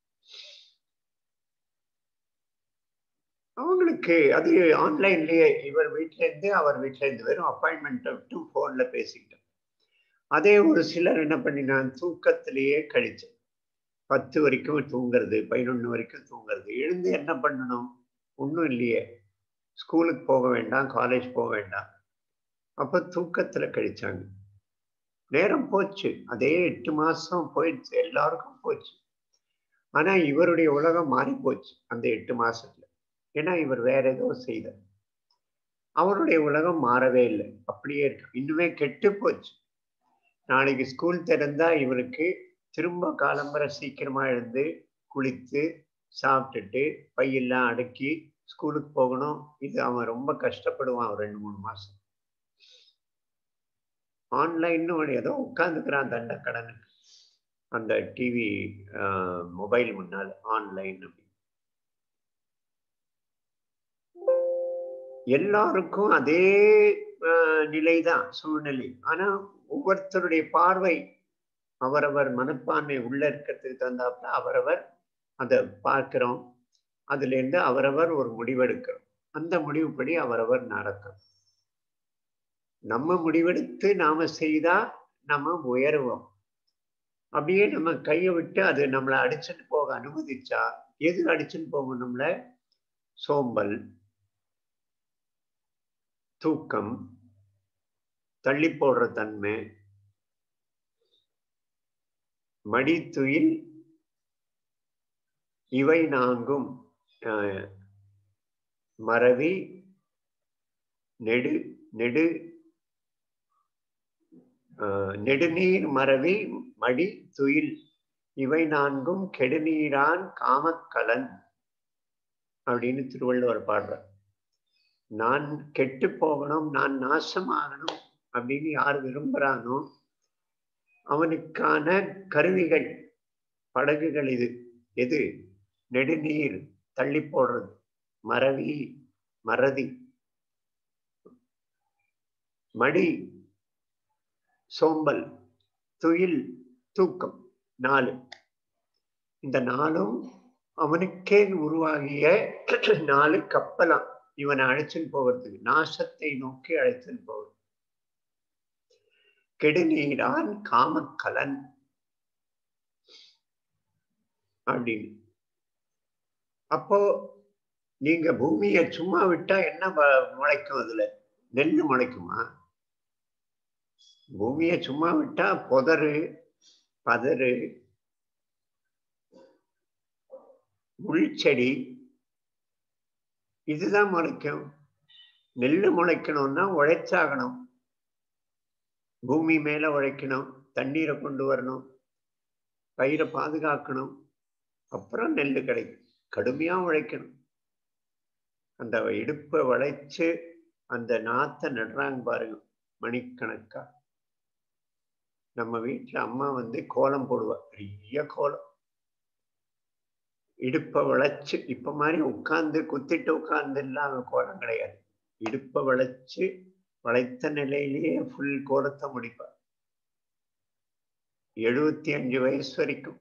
அவங்களுக்கு அது ஆன்லைன்லயே இவர் வீட்ல இருந்து அவர் வீட்ல இருந்து வெறும் அப்பாயின்மெண்ட் விட்டு போன்ல பேசிக்கிட்டோம் அதே ஒரு சிலர் என்ன பண்ணினான் தூக்கத்திலேயே கழிச்சேன் பத்து வரைக்கும் தூங்குறது பதினொன்று வரைக்கும் தூங்குறது எழுந்து என்ன பண்ணணும் ஒன்றும் இல்லையே ஸ்கூலுக்கு போக வேண்டாம் காலேஜ் போக வேண்டாம் அப்போ தூக்கத்தில் கழிச்சாங்க நேரம் போச்சு அதே எட்டு மாசம் போயிடுச்சு எல்லாருக்கும் போச்சு ஆனா இவருடைய உலகம் மாறி போச்சு அந்த எட்டு மாசத்துல ஏன்னா இவர் வேற ஏதோ செய்தார் அவருடைய உலகம் மாறவே இல்லை அப்படியே இருக்கு இன்னுமே கெட்டு போச்சு நாளைக்கு ஸ்கூல் திறந்தா இவருக்கு திரும்ப காலம்பரை சீக்கிரமா எழுந்து குளித்து சாப்பிட்டுட்டு பையெல்லாம் அடக்கி ஸ்கூலுக்கு போகணும் இது அவன் ரொம்ப கஷ்டப்படுவான் ஒரு ரெண்டு மூணு மாசம் ஆன்லைன்னு ஏதோ உட்காந்துக்கிறான் தண்ட கடனுக்கு அந்த டிவி மொபைல் முன்னால் ஆன்லைன் அப்படி எல்லாருக்கும் அதே ஆஹ், நிலைதான் சூழ்நிலை ஆனா ஒவ்வொருத்தருடைய பார்வை அவரவர் மனப்பான்மை உள்ள இருக்கிறதுக்கு தகுந்தாப்புல அவரவர் அதை பார்க்கிறோம் அதுல இருந்து அவரவர் ஒரு முடிவெடுக்கிறோம் அந்த முடிவுப்படி அவரவர் நடக்கும் நம்ம முடிவெடுத்து நாம செய்தா நம்ம உயருவோம் அப்படியே நம்ம கையை விட்டு அது நம்மளை அடிச்சுட்டு போக அனுமதிச்சா எது அடிச்சுட்டு போகும் நம்மள சோம்பல் தூக்கம் தள்ளி போடுற தன்மை மடித்துயில் இவை நான்கும் ஆஹ், மறவி நெடு நெடு ஆஹ், நெடுநீர் மறவி மடி துயில் இவை நான்கும் கெடுநீரான் காமக்கலன் அப்படின்னு திருவள்ளுவர் பாடுறார் நான் கெட்டு போகணும் நான் நாசமாகணும் அப்படின்னு யார் விரும்புறானோ அவனுக்கான கருவிகள் படகுகள் இது எது நெடுநீர் தள்ளி போடுறது மறவி மறதி மடி சோம்பல் துயில் தூக்கம் நாலு இந்த நாளும் அவனுக்கே உருவாகிய நாலு கப்பலாம் இவனை அழைச்சின்னு போவதுக்கு நாசத்தை நோக்கி அழைச்சின்னு போவது கெடுநீரான் காமக்கலன் அப்படின்னு அப்போ நீங்க பூமியை சும்மா விட்டா என்ன வ- முளைக்கும் அதுல நெல்லு முளைக்குமா பூமியை சும்மா விட்டா புதரு பதறு முள்செடி இதுதான் முளைக்கும் நெல்லு முளைக்கணும்னா உழைச்சாகணும் பூமி மேல உழைக்கணும் தண்ணீரை கொண்டு வரணும் பயிரை பாதுகாக்கணும் அப்புறம் நெல் கிடைக்கும் கடுமையா உழைக்கணும் அந்த இடுப்பை வளைச்சு அந்த நாத்தை நடுறாங்க பாருங்க மணிக்கணக்கா நம்ம வீட்டுல அம்மா வந்து கோலம் போடுவா பெரிய கோலம் இடுப்பை வளைச்சு இப்ப மாதிரி உட்கார்ந்து குத்திட்டு உட்கார்ந்து இல்லாம கோலம் கிடையாது இடுப்பை வளைச்சு வளைத்த நிலையிலேயே ஃபுல் கோலத்தை முடிப்பா எழுபத்தி அஞ்சு வயசு வரைக்கும்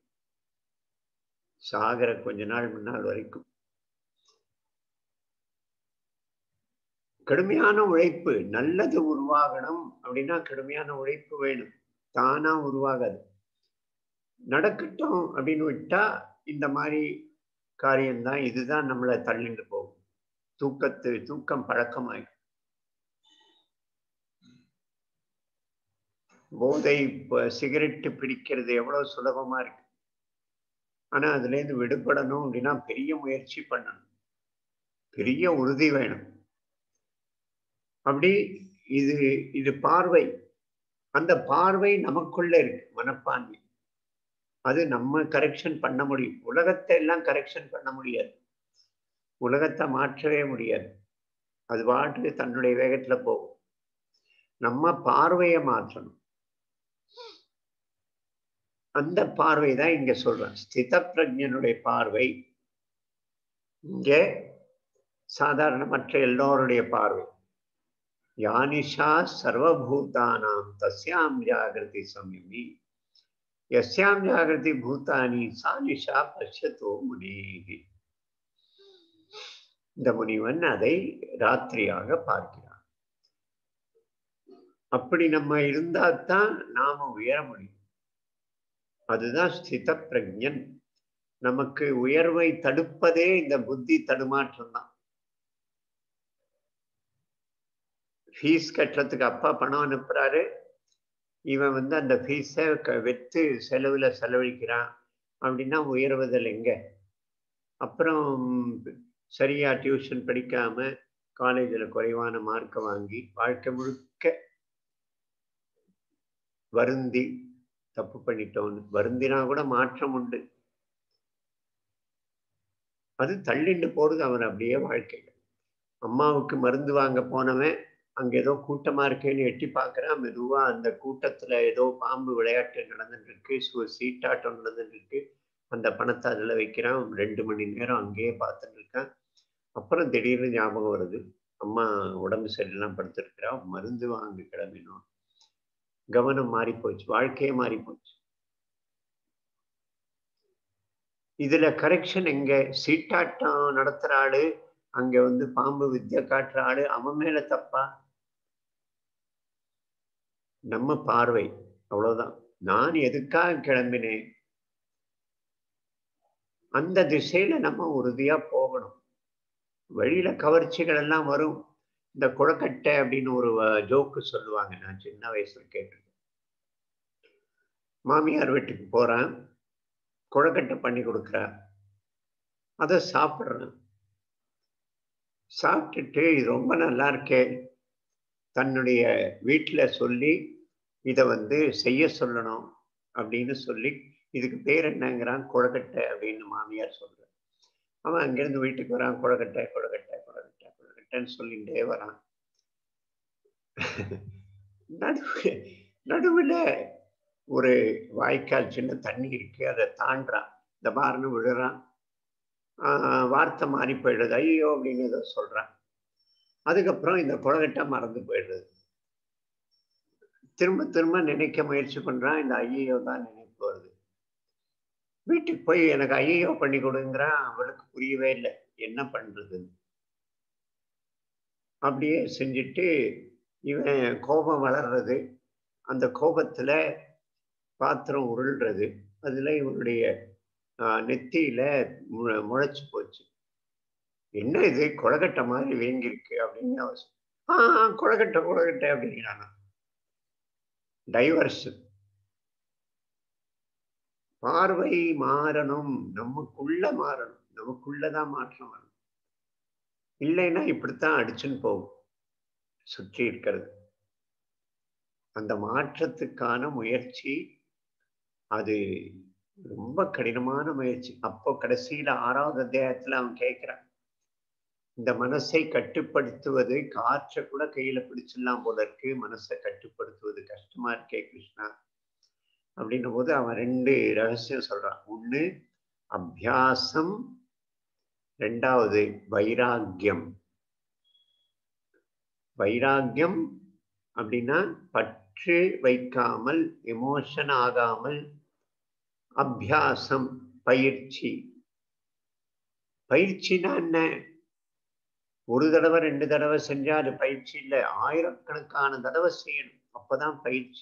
சாகர கொஞ்ச நாள் முன்னால் வரைக்கும் கடுமையான உழைப்பு நல்லது உருவாகணும் அப்படின்னா கடுமையான உழைப்பு வேணும் தானா உருவாகாது நடக்கட்டும் அப்படின்னு விட்டா இந்த மாதிரி காரியம்தான் இதுதான் நம்மளை தள்ளிட்டு போகும் தூக்கத்து தூக்கம் பழக்கமாயிடும் போதை இப்ப சிகரெட்டு பிடிக்கிறது எவ்வளவு சுலபமா இருக்கு ஆனா அதுல இருந்து விடுபடணும் அப்படின்னா பெரிய முயற்சி பண்ணணும் பெரிய உறுதி வேணும் அப்படி இது இது பார்வை அந்த பார்வை நமக்குள்ள இருக்கு மனப்பான்மை அது நம்ம கரெக்ஷன் பண்ண முடியும் உலகத்தை எல்லாம் கரெக்ஷன் பண்ண முடியாது உலகத்தை மாற்றவே முடியாது அது பாட்டுக்கு தன்னுடைய வேகத்துல போகும் நம்ம பார்வையை மாற்றணும் அந்த பார்வை தான் இங்க சொல்றேன் ஸ்தித பிரஜனுடைய பார்வை இங்க சாதாரண மற்ற எல்லோருடைய பார்வை யானிஷா சர்வபூதானாம் தஸ்யாம் ஜாகிரதி சம்யமி எஸ்யாம் ஜாகிரதி பூதானி சானிஷா பஷ்யத்தோ முனேகி இந்த முனிவன் அதை ராத்திரியாக பார்க்கிறான் அப்படி நம்ம இருந்தால்தான் நாம உயர முடியும் அதுதான் ஸ்தித பிரஜன் நமக்கு உயர்வை தடுப்பதே இந்த புத்தி தடுமாற்றம் தான் ஃபீஸ் கட்டுறதுக்கு அப்பா பணம் அனுப்புறாரு இவன் வந்து அந்த ஃபீஸை வெத்து செலவுல செலவழிக்கிறான் அப்படின்னா உயர்வதில் எங்க அப்புறம் சரியா டியூஷன் படிக்காம காலேஜில் குறைவான மார்க்கை வாங்கி வாழ்க்கை முழுக்க வருந்தி தப்பு பண்ணிட்டோன்னு வருந்தினா கூட மாற்றம் உண்டு அது தள்ளிண்டு போறது அவன் அப்படியே வாழ்க்கை அம்மாவுக்கு மருந்து வாங்க போனவன் அங்க ஏதோ கூட்டமா இருக்கேன்னு எட்டி பார்க்கறான் மெதுவா அந்த கூட்டத்துல ஏதோ பாம்பு விளையாட்டு நடந்துட்டு இருக்கு சு- சீட்டாட்டம் நடந்துட்டு இருக்கு அந்த பணத்தை அதுல வைக்கிறான் ரெண்டு மணி நேரம் அங்கேயே பார்த்துட்டு இருக்கான் அப்புறம் திடீர்னு ஞாபகம் வருது அம்மா உடம்பு சரியில்லாம் படுத்திருக்கிறா மருந்து வாங்க கிளம்பினோம் கவனம் மாறி போச்சு வாழ்க்கையே மாறி போச்சு இதுல கரெக்ஷன் எங்க சீட்டாட்டம் நடத்துற ஆளு அங்க வந்து பாம்பு வித்தியை காட்டுற ஆளு அவன் மேல தப்பா நம்ம பார்வை அவ்வளவுதான் நான் எதுக்காக கிளம்பினேன் அந்த திசையில நம்ம உறுதியா போகணும் வழியில கவர்ச்சிகள் எல்லாம் வரும் இந்த குளக்கட்டை அப்படின்னு ஒரு ஜோக்கு சொல்லுவாங்க நான் சின்ன வயசுல கேட்டிருக்கேன் மாமியார் வீட்டுக்கு போறேன் குளக்கட்டை பண்ணி கொடுக்குறா அதை சாப்பிட்றேன் சாப்பிட்டுட்டு இது ரொம்ப நல்லா இருக்கே தன்னுடைய வீட்டில் சொல்லி இதை வந்து செய்ய சொல்லணும் அப்படின்னு சொல்லி இதுக்கு பேர் என்னங்கிறான் குளக்கட்டை அப்படின்னு மாமியார் சொல்ற அவன் அங்கிருந்து வீட்டுக்கு வரான் குளக்கட்டை குளக்கட்டை குளக்கட்டை குளக்கட்டைன்னு சொல்லிகிட்டே வரான் நடுவு நடுவுல ஒரு வாய்க்கால் சின்ன தண்ணி இருக்கு அதை தாண்டான் இந்த பாருன்னு விழுறான் ஆஹ் வார்த்தை மாறி போயிடுது ஐயோ அப்படின்னு ஏதோ சொல்றான் அதுக்கப்புறம் இந்த குளக்கட்டை மறந்து போயிடுது திரும்ப திரும்ப நினைக்க முயற்சி பண்றான் இந்த ஐயோ தான் நினைப்பு வருது வீட்டுக்கு போய் எனக்கு ஐயோ பண்ணி கொடுங்கிறான் அவளுக்கு புரியவே இல்லை என்ன பண்றது அப்படியே செஞ்சுட்டு இவன் கோபம் வளர்றது அந்த கோபத்துல பாத்திரம் உருள்றது அதுல இவனுடைய ஆஹ், நெத்தியில மு- முளைச்சு போச்சு என்ன இது கொழக்கட்டை மாதிரி வீங்கிருக்கு அப்படின்னு அவன் சொ- ஆ ஆ, கொழக்கட்டை கொழக்கட்டை அப்படிங்கிறானா டைவர்ஷன் பார்வை மாறணும் நமக்குள்ள மாறணும் நமக்குள்ளதான் மாற்றம் வரணும் இல்லைன்னா இப்படித்தான் அடிச்சுன்னு போகும் சுற்றி இருக்கிறது அந்த மாற்றத்துக்கான முயற்சி அது ரொம்ப கடினமான முயற்சி அப்போ கடைசியில ஆறாவது அத்தியாயத்துல அவன் கேட்கிறான் இந்த மனசை கட்டுப்படுத்துவது காற்றை கூட கையில பிடிச்சிடலாம் போல இருக்கு மனசை கட்டுப்படுத்துவது கஷ்டமா இருக்கே கிருஷ்ணா அப்படின்னும் போது அவன் ரெண்டு ரகசியம் சொல்றான் ஒண்ணு அபியாசம் ரெண்டாவது வைராக்கியம் வைராக்கியம் அப்படின்னா பற்று வைக்காமல் எமோஷன் ஆகாமல் அபியாசம் பயிற்சி பயிற்சினா என்ன ஒரு தடவை ரெண்டு தடவை செஞ்சா அது பயிற்சி இல்லை ஆயிரக்கணக்கான தடவை செய்யணும் அப்பதான் பயிற்சி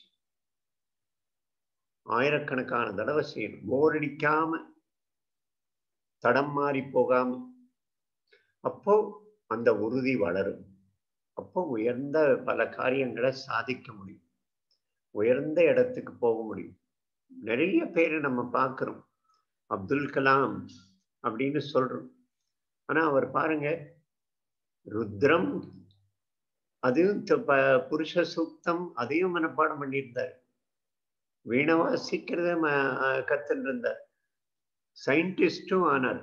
ஆயிரக்கணக்கான தடவை செய்யணும் போர் அடிக்காம தடம் மாறி போகாம அப்போ அந்த உறுதி வளரும் அப்போ உயர்ந்த பல காரியங்களை சாதிக்க முடியும் உயர்ந்த இடத்துக்கு போக முடியும் நிறைய பேரை நம்ம பார்க்கிறோம் அப்துல் கலாம் அப்படின்னு சொல்றோம் ஆனா அவர் பாருங்க ருத்ரம் அதையும் த- ப- புருஷ சூக்தம் அதையும் மனப்பாடம் பண்ணியிருந்தார் வீணை வாசிக்கிறத ம- அஹ் கத்துட்டு இருந்தார் சயின்டிஸ்டும் ஆனார்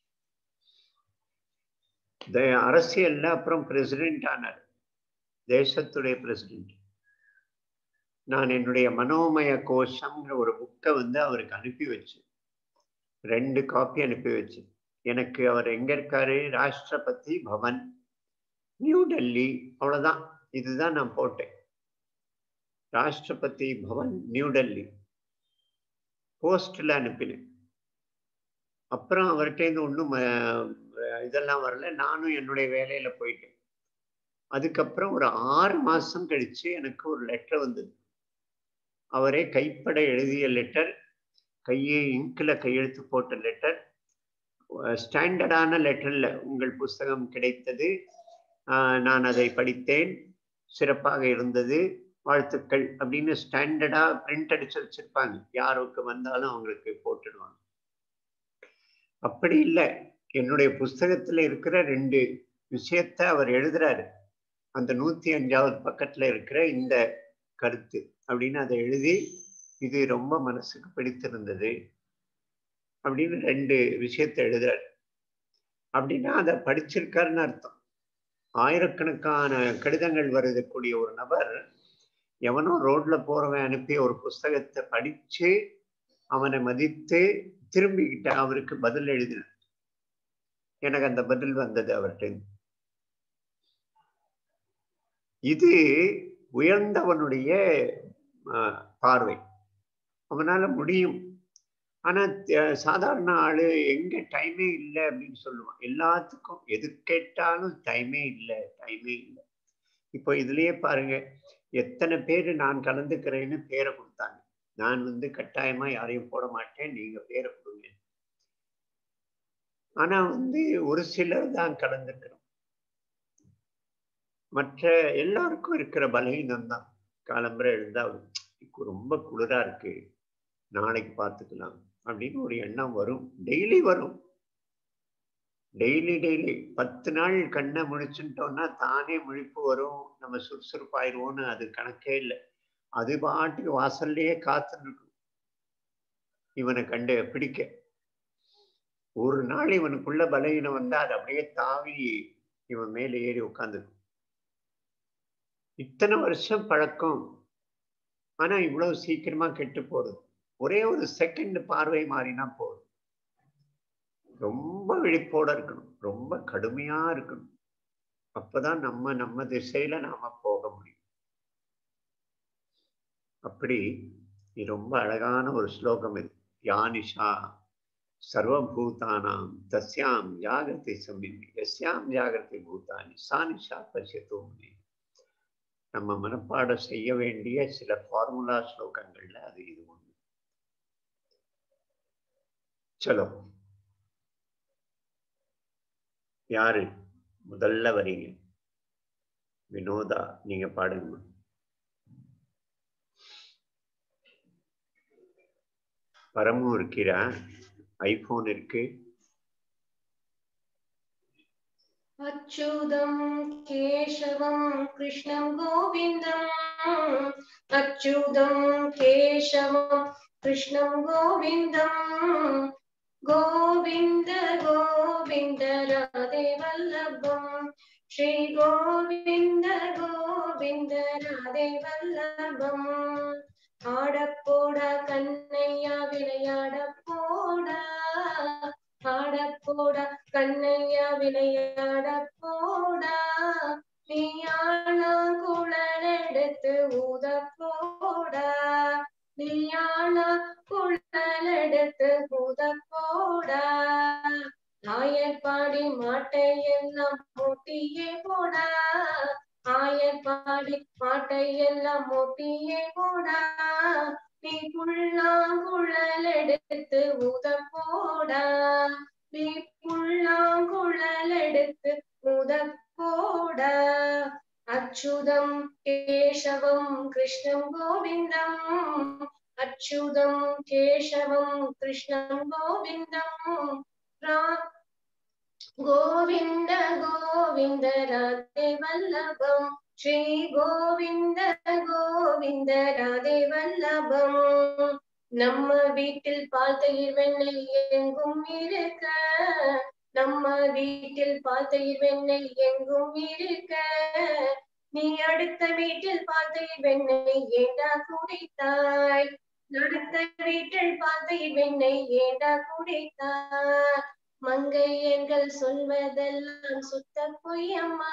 த- அரசியல்ல அப்புறம் பிரசிடென்ட் ஆனார் தேசத்துடைய பிரசிடென்ட் நான் என்னுடைய மனோமய கோஷம்ங்கிற ஒரு புக்கை வந்து அவருக்கு அனுப்பி வச்சேன் ரெண்டு காப்பி அனுப்பி வச்சேன் எனக்கு அவர் எங்க இருக்காரு ராஷ்டிரபதி பவன் நியூ டெல்லி அவ்வளவுதான் இதுதான் நான் போட்டேன் ராஷ்டிரபதி பவன் நியூ டெல்லி போஸ்ட்ல அனுப்பினேன் அப்புறம் அவர்கிட்ட ஒன்றும் இதெல்லாம் வரல நானும் என்னுடைய வேலையில போயிட்டேன் அதுக்கப்புறம் ஒரு ஆறு மாசம் கழிச்சு எனக்கு ஒரு லெட்டர் வந்தது அவரே கைப்பட எழுதிய லெட்டர் கையே இங்கில் கையெழுத்து போட்ட லெட்டர் ஸ்டாண்டர்டான லெட்டர்ல உங்கள் புஸ்தகம் கிடைத்தது ஆஹ் நான் அதை படித்தேன் சிறப்பாக இருந்தது வாழ்த்துக்கள் அப்படின்னு ஸ்டாண்டர்டா பிரிண்ட் அடிச்சு வச்சிருப்பாங்க யாருக்கு வந்தாலும் அவங்களுக்கு போட்டுடுவாங்க அப்படி இல்லை என்னுடைய புஸ்தகத்துல இருக்கிற ரெண்டு விஷயத்த அவர் எழுதுறாரு அந்த நூத்தி அஞ்சாவது பக்கத்துல இருக்கிற இந்த கருத்து அப்படின்னு அதை எழுதி இது ரொம்ப மனசுக்கு பிடித்திருந்தது அப்படின்னு ரெண்டு விஷயத்தை எழுதுறாரு அப்படின்னா அதை படிச்சிருக்காருன்னு அர்த்தம் ஆயிரக்கணக்கான கடிதங்கள் வருதக்கூடிய ஒரு நபர் எவனோ ரோட்ல போறவன் அனுப்பி ஒரு புஸ்தகத்தை படிச்சு அவனை மதித்து திரும்பிக்கிட்ட அவருக்கு பதில் எழுதின எனக்கு அந்த பதில் வந்தது அவர்கிட்ட இது உயர்ந்தவனுடைய ஆஹ், பார்வை அவனால முடியும் ஆனா த- சாதாரண ஆளு எங்க டைமே இல்லை அப்படின்னு சொல்லுவான் எல்லாத்துக்கும் எது கேட்டாலும் டைமே இல்லை டைமே இல்லை இப்போ இதுலயே பாருங்க எத்தனை பேர் நான் கலந்துக்கிறேன்னு பேரை கொடுத்தாங்க நான் வந்து கட்டாயமா யாரையும் போட மாட்டேன் நீங்க பேரை கொடுங்க ஆனா வந்து ஒரு சிலர் தான் கலந்துக்கிறோம் மற்ற எல்லாருக்கும் இருக்கிற பலகீனம் தான் காலம்பரை எழுந்தா "இக்கு ரொம்ப குளிரா இருக்கு நாளைக்கு பார்த்துக்கலாம் அப்படின்னு ஒரு எண்ணம் வரும் டெய்லி வரும் டெய்லி டெய்லி பத்து நாள் கண்ணை முழிச்சுட்டோம்னா தானே முழிப்பு வரும் நம்ம சுறுசுறுப்பாயிருவோம்னு அது கணக்கே இல்லை அது பாட்டுக்கு வாசல்லையே காத்து நிற்கும் இவனை கண்டு பிடிக்க ஒரு நாள் இவனுக்குள்ள பலகீனம் வந்தா அது அப்படியே தாவி இவன் மேலே ஏறி உட்காந்துருக்கும் இத்தனை வருஷம் பழக்கம் ஆனா இவ்வளவு சீக்கிரமா கெட்டு போறது ஒரே ஒரு செகண்ட் பார்வை மாறினா போதும் ரொம்ப விழிப்போட இருக்கணும் ரொம்ப கடுமையா இருக்கணும் அப்பதான் நம்ம நம்ம திசையில நாம போக முடியும் அப்படி இது ரொம்ப அழகான ஒரு ஸ்லோகம் இது யானிஷா சர்வபூதானாம் தஸ்யாம் ஜாகிரதை சமிதி எஸ்யாம் ஜாகிரதை பூதானி சானிஷா பசியத்தோமே நம்ம மனப்பாடம் செய்ய வேண்டிய சில ஃபார்முலா ஸ்லோகங்கள்ல அது இது ஒண்ணு சலோ யாரு முதல்ல வரீங்க வினோதா நீங்க பாடுங்க பரமும் இருக்கிறா ஐபோன் இருக்கு अच्युतं केशवं कृष्णं गोविन्दम् अच्युतं केशवं कृष्णं गोविन्दम् गोविन्द गोविन्द राधे वल्लभम् श्रीगोविन्द गोविन्द राधे वल्लभम् ஆடப்போடா கண்ணையா விளையாடப்போடா ஆடப்போடா கண்ணையா விளையாட போடா நீ குழல் எடுத்து ஊத போடா நீ குழல் எடுத்து ஊத போடா ஆயர் பாடி மாட்டை எல்லாம் மூட்டியே போடா ஆயர் பாடி மாட்டை எல்லாம் மூட்டியே போடா நீ புல்லாங்குழல் எடுத்து ஊத போடா நீ புல்லாங்குழல் எடுத்து ஊத போடா அச்சுதம் கேசவம் கிருஷ்ணம் கோவிந்தம் அச்சுதம் கேசவம் கிருஷ்ணம் கோவிந்தம் ரா- கோவிந்த கோவிந்த ராதே வல்லபம் ஸ்ரீ கோவிந்த கோவிந்த ராதே வல்லபம் நம்ம வீட்டில் பால் தயிர் வெண்ணெய் எங்கும் இருக்க நம்ம வீட்டில் பால் தயிர் வெண்ணெய் எங்கும் இருக்க நீ அடுத்த வீட்டில் பால் தயிர் வெண்ணெய் ஏண்டா குடித்தாய் அடுத்த வீட்டில் பால் தயிர் வெண்ணெய் ஏண்டா குடித்தாய் மங்கையர்கள் சொல்வதெல்லாம் சுத்த பொய்யம்மா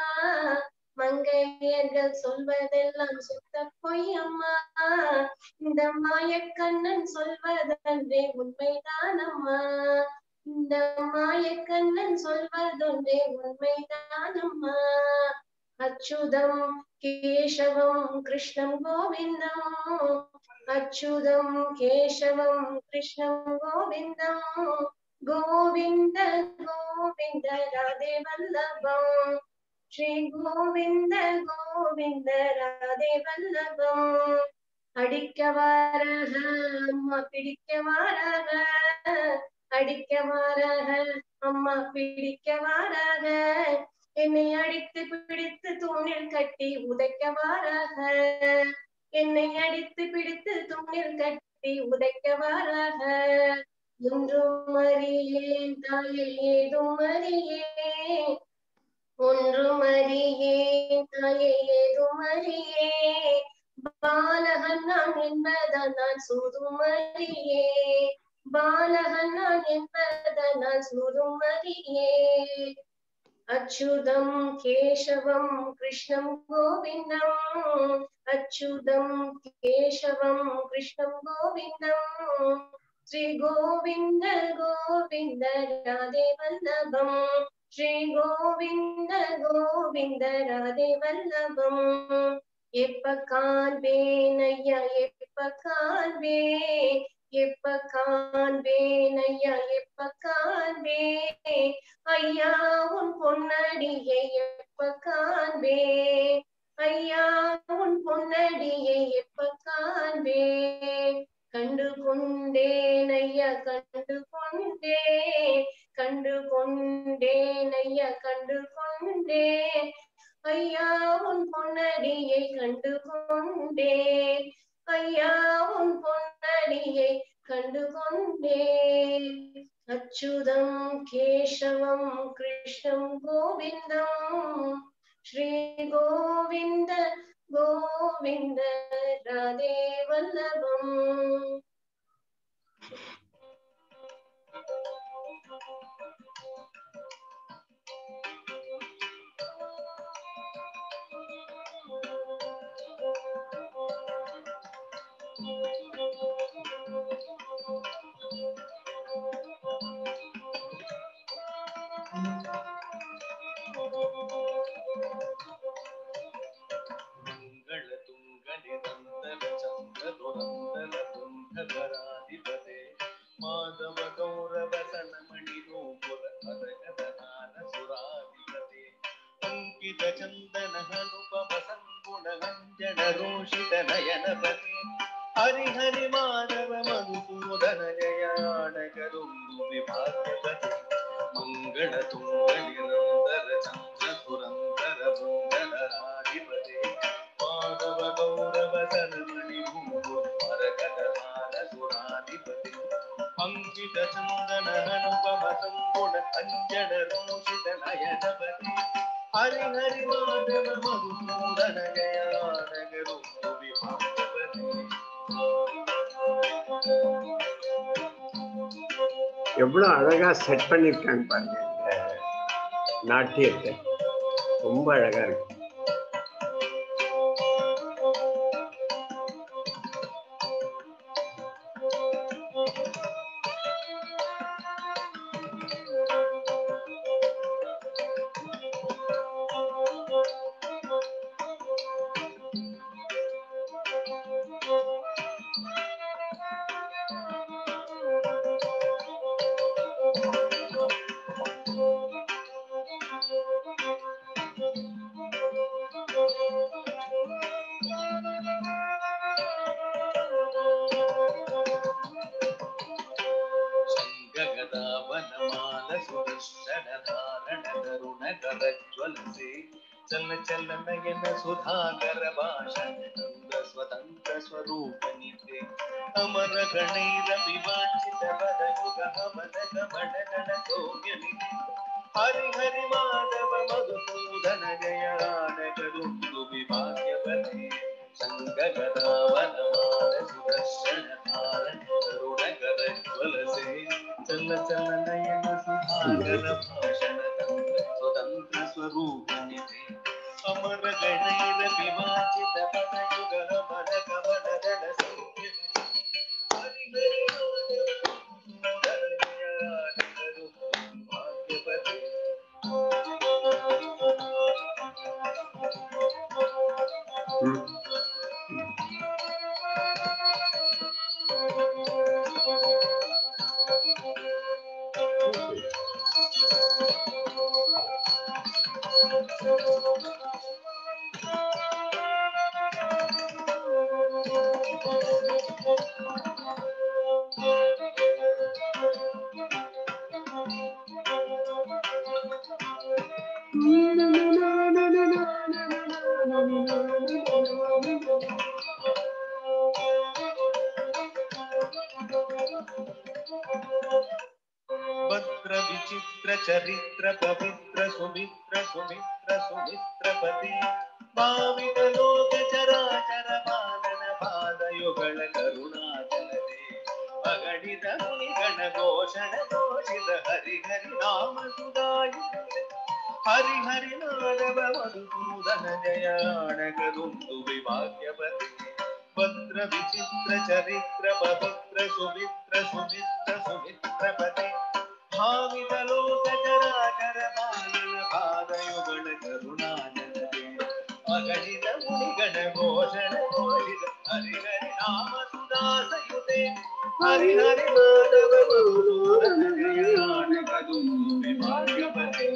மங்கையர்கள் சொல்வதெல்லாம் சுத்த பொய்யம்மா இந்த மாயக்கண்ணன் சொல்வதன்றே உண்மைதானம்மா இந்த மாயக்கண்ணன் சொல்வதொன்றே உண்மைதானம்மா அச்சுதம் கேசவம் கிருஷ்ணம் கோவிந்தம் அச்சுதம் கேசவம் கிருஷ்ணம் கோவிந்தம் கோவிந்த கோவிந்த ராதே வல்லபம் ஸ்ரீ கோவிந்த கோவிந்த ராதே வல்லபம் அடிக்க வாரக அம்மா பிடிக்க வாரக அடிக்க வாரக அம்மா பிடிக்க வாரக என்னை அடித்து பிடித்து தூணில் கட்டி உதைக்க வாரக என்னை அடித்து பிடித்து தூணில் கட்டி உதைக்க வாரக ஒன்றும் அறியேன் தாயை ஏதும் அறியேன் ஒன்றும் அறியேன் தாயை ஏதும் அறியேன் பாலகன் நான் என்பதன் நான் சூதும் அறியேன் பாலகன் நான் என்பதன் நான் சூதும் அறியேன் अच्युतं केशवं कृष्णं गोविन्दम् अच्युतं केशवं कृष्णं गोविन्दम् श्रीगोविन्द गोविन्द राधे वल्लभम् श्रीगोविन्द गोविन्द राधे वल्लभम् எப்ப காண்பேன் ஐயா எப்ப காண்பேன் எப்ப காண்பேன் ஐயா எப்ப காண்பேன் ஐயா உன் பொன்னடியை எப்ப காண்பேன் ஐயா உன் பொன்னடியை எப்ப காண்பேன் கண்டு கொண்டேன் ஐயா கண்டு கொண்டேன் கண்டு கொண்டேன் ஐயா கண்டு கொண்டேன் ஐயா உன் பொன்னடியை கண்டு கொண்டேன் ஐயா உன் பொன்னடியை கண்டு கொண்டேன் அச்சுதம் கேசவம் கிருஷ்ணம் கோவிந்தம் ஸ்ரீ கோவிந்த கோவிந்த ராதே வல்லபம் ಮಂಗಳ ತುಂಗ ನಿರಂತರ ಚಂದ್ರ ದುರಂತರ ತುಂಗಧರಾಧಿಪತೆ ಮಾಧವ ಗೌರವ ಸನಮಣಿ ನೂಪುರ ಪದಗದನಾನ ಸುರಾಧಿಪತೆ ಅಂಕಿತ ಚಂದನ ಹನುಪವ ಸಂಗುಣ ಅಂಜನ ರೋಷಿತ ನಯನಪತೆ ಹರಿಹರಿ ಮಾಧವ ಮಧುಸೂದನ ಜಯಾಣಗರುಂದು ವಿಭಾಗ್ಯಪತೆ ಮಂಗಳ ತುಂಗ ನಿರಂತರ ಚಂದ್ರ ದುರಂತರ ಭೂಂಗಧರಾಧಿಪತೆ ಮಾಧವ ಗೌರವ ಸನಮಣಿ ಭೂಪುರ ಪರಗದನಾನ ಸುರಾಧಿಪತೆ ಅಂಕಿತ ಚಂದನ ಅನುಪಮ ಸಂಗುಣ ಅಂಜನ ರೋಷಿತ ನಯನಪತಿ ಹರಿ ಹರಿ ಮಾಧವ ಮಧುಸೂದನ ಜಯಾನಗರು ವಿಭಾಗಪತಿ எவ்வளவு அழகா செட் பண்ணிருக்காங்க பாருங்க இந்த நாட்டியத்தை ரொம்ப அழகா இருக்கு ಸಂಗಗದಾವನಮಾಲ ಸುದರ್ಶನ ಧಾರಣ ಕರುಣ ಕರಜ್ವಲಸೆ ಚಲ ಚಲ ನಯನ ಸುಧಾಕರ ಭಾಷಣ ಚಂದ್ರ ಸ್ವತಂತ್ರ ಸ್ವರೂಪ ನಿತೆ ಅಮರ ಗಣೈರ ವಿವಾಂಚಿತ ಪದಯುಗ ಹವನ ಕಮಡಗಣ ಸೌಮ್ಯ ನಿತೆ ಹರಿ ಹರಿ ಮಾಧವ ಮಧುಸೂದನ ಜಯಾನ ಕರುಂದು ವಿಭಾಗ್ಯವತೆ ಸಂಗಗದಾವನಮಾಲ ಸುದರ್ಶನ ಧಾರಣ ಕರುಣ ಕರಜ್ವಲಸೆ ಚಲ ಚಲ ನಯನ ಸುಧಾಕರ ಭಾಷಣ ತಂತ್ರ ಸ್ವತಂತ್ರ ಸ್ವರೂಪ ನಿಧಿ ಅಮರ ಗಣೈರ ವಿವಾಚಿತ ಪದಯುಗ ಮನ ಕಮಲ ದಳ ಸೌಖ್ಯ ಹರಿ ಹರಿ ಭಾಗ್ಯಪತಿ ம். ಭದ್ರ ವಿಚಿತ್ರ ಚರಿತ್ರ ಪವಿತ್ರ ಸುಮಿತ್ರ ಸುಮಿತ್ರ ಸುಮಿತ್ರ ಪತಿ ಭಾವಿತ ಲೋಕ ಚರಾಚರ ಪಾಲನ ಪಾದಯುಗಳ ಕರುಣಾಚಲತೆ ಅಗಣಿತ ಮುನಿಗಣ ಘೋಷಣ ಘೋಷಿತ ಹರಿ ಹರಿ ನಾಮ ಸುಧಾಯ ಹರಿ ಹರಿ ಮಾಧವ ಮಧುಸೂದನ ಜಯಾಣಗದುಂದು ವಿಭಾಗ್ಯಪತಿ ಭದ್ರ ವಿಚಿತ್ರ ಚರಿತ್ರ ಪವಿತ್ರ ಸುಮಿತ್ರ ಸುಮಿತ್ರ ಸುಮಿತ್ರ ಪತಿ ಭಾವಿತ ಲೋಕ ಚರಾಚರ ಪಾಲನ ಪಾದಯುಗಣ ಕರುಣಾಜನತೆ ಅಗಣಿತ ಮುನಿಗಣ ಘೋಷಣ ಘೋಷಿತ ಹರಿ ಹರಿ ನಾಮ ಸುದಾಸಯುತೆ ಹರಿ ಹರಿ ಮಾಧವ ಮಧುಸೂದನ ಜಯಾಣಗದುಂದು ವಿಭಾಗ್ಯಪತಿ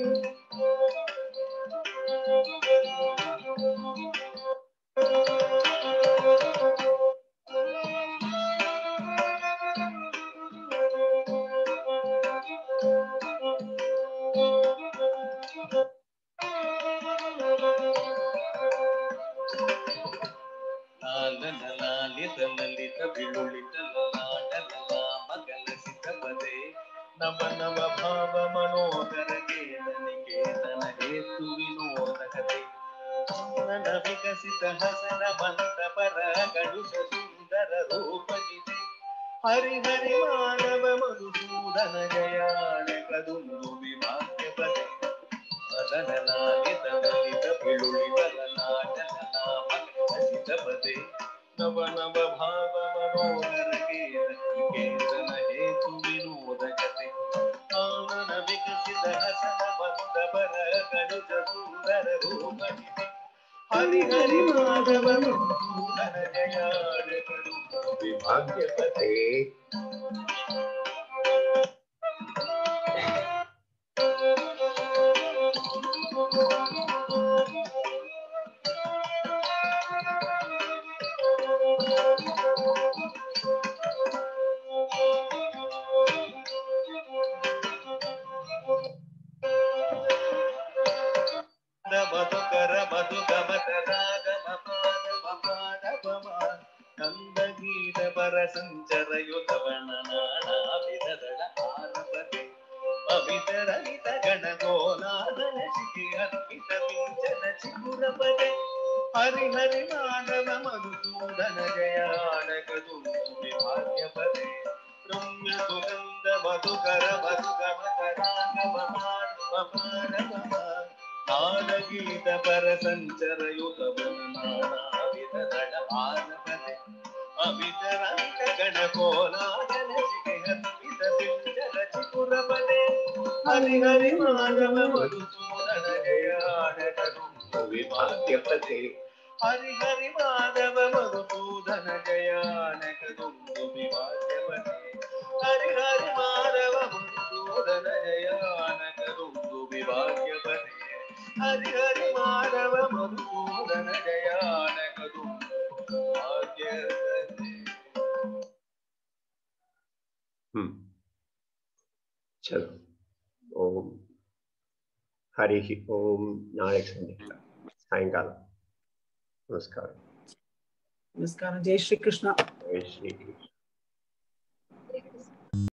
ಲಾಲನ ಲಾಲಿತ ಲಲಿತ ಬಿಳುಳಿತ ಲಲಾಟಲ ಮಗಲಸಿತ ಪದೇ ನವ ನವ ಭಾವ ಮನೋದರ ಕೇತನ ಹೇತು ವಿನೋದ ಕತೆ ನನ್ನ ವಿಕಸಿತ ಹಸನ ಮಂದ ಪರ ಕಡುಷ ಸುಂದರ ರೂಪಗಿದೆ ಹರಿ ಹರಿ ಮಾನವ ಮಧುಸೂದನ ಜಯಾಣ ಕದುಂದು ವಿಭಾಗ್ಯ ಪದೇ ಮದನ ಲಾಲಿತ ಲಲಿತ ಬಿಳುಳಿತ ಲಲಾಟಲ ಮಗಲಸಿತ ಪದೇ ನವ ನವ ಭಾವ ಮನೋಹರ ಕೇತನ ಹೇತು ವಿನೋದ ಕತೆ ಆನನ ವಿಕಸಿತ ಹಸನ ಮಂದ ಪರ ಕಡುಜ ಸುಂದರ ರೂಪನಿದೆ ಹರಿ ಹರಿ ಮಾಧವ ಮಧುಸೂದನ ಜಯಾಣ ಕಡು ವಿಭಾಗ್ಯಪತೆ ಮಧುಕರ ಮಧುಗಮತ ರಾಗ ಮಪಾದ ಮಪಾದ ಪಮ ಕಂದಗೀತ ಪರ ಸಂಚರ ಯುತವನ ನಾಡಾಭಿದಳ ಆರಪತೆ ಅವಿತರಲಿತ ಗಣ ಗೋಲಾದನ ಶಿಖಿ ಅರ್ಪಿತ ಪಿಂಚನ ಚಿಗುರ ಪದೆ ಹರಿ ಹರಿ ಮಾಧವ ಮಧುಸೂದನ ಜಯಾಣಕದು ವಿಭಾಗ್ಯ ಪದೆ ರಮ್ಯ ಸುಗಂಧ ಮಧುಕರ ಮಧುಗಮತ ರಾಗ ಮಪಾದ ಮಪಾದ ಪಮ ನಾದಗೀತ ಪರ ಸಂಚರ ಯುಗವನಾವಿದಳ ಆನಪದೆ ಅವಿತರಂಗ ಗಣ ಕೋಲಾಗನ ಹತ್ತಿದ ಪಿಂಜರ ಚಿಪುರ ಪದೆ ಹರಿ ಹರಿ ಮಾಧವ ಮಧುಸೂದನ ಜಯಾಣಕರು ವಿಭಾಗ್ಯ ಪದೆ ಹರಿ ಹರಿ ಮಾಧವ ಮಧುಸೂದನ ಜಯಾಣಕರು ವಿಭಾಗ್ಯ ಪದೆ ಹರಿ ಹರಿ ಮಾಧವ ಮಧುಸೂದನ ಜಯಾನಕರು ವಿಭಾಗ್ಯ ಪದೆ ಹರಿ ಹರಿ ಮಾಧವ ಮಧುಸೂದನ ಜಯಾನಕರು ಭಾಗ್ಯ ಪದೆ ಹ್ಮ್ ಚಲೋ ಓಂ ಹರಿ ಓಂ ನಾಳೆ ಸಂಜೆ ಸಾಯಂಕಾಲ ನಮಸ್ಕಾರ ನಮಸ್ಕಾರ ಜೈ ಶ್ರೀ ಕೃಷ್ಣ ಜೈ ಶ್ರೀ ಕೃಷ್ಣ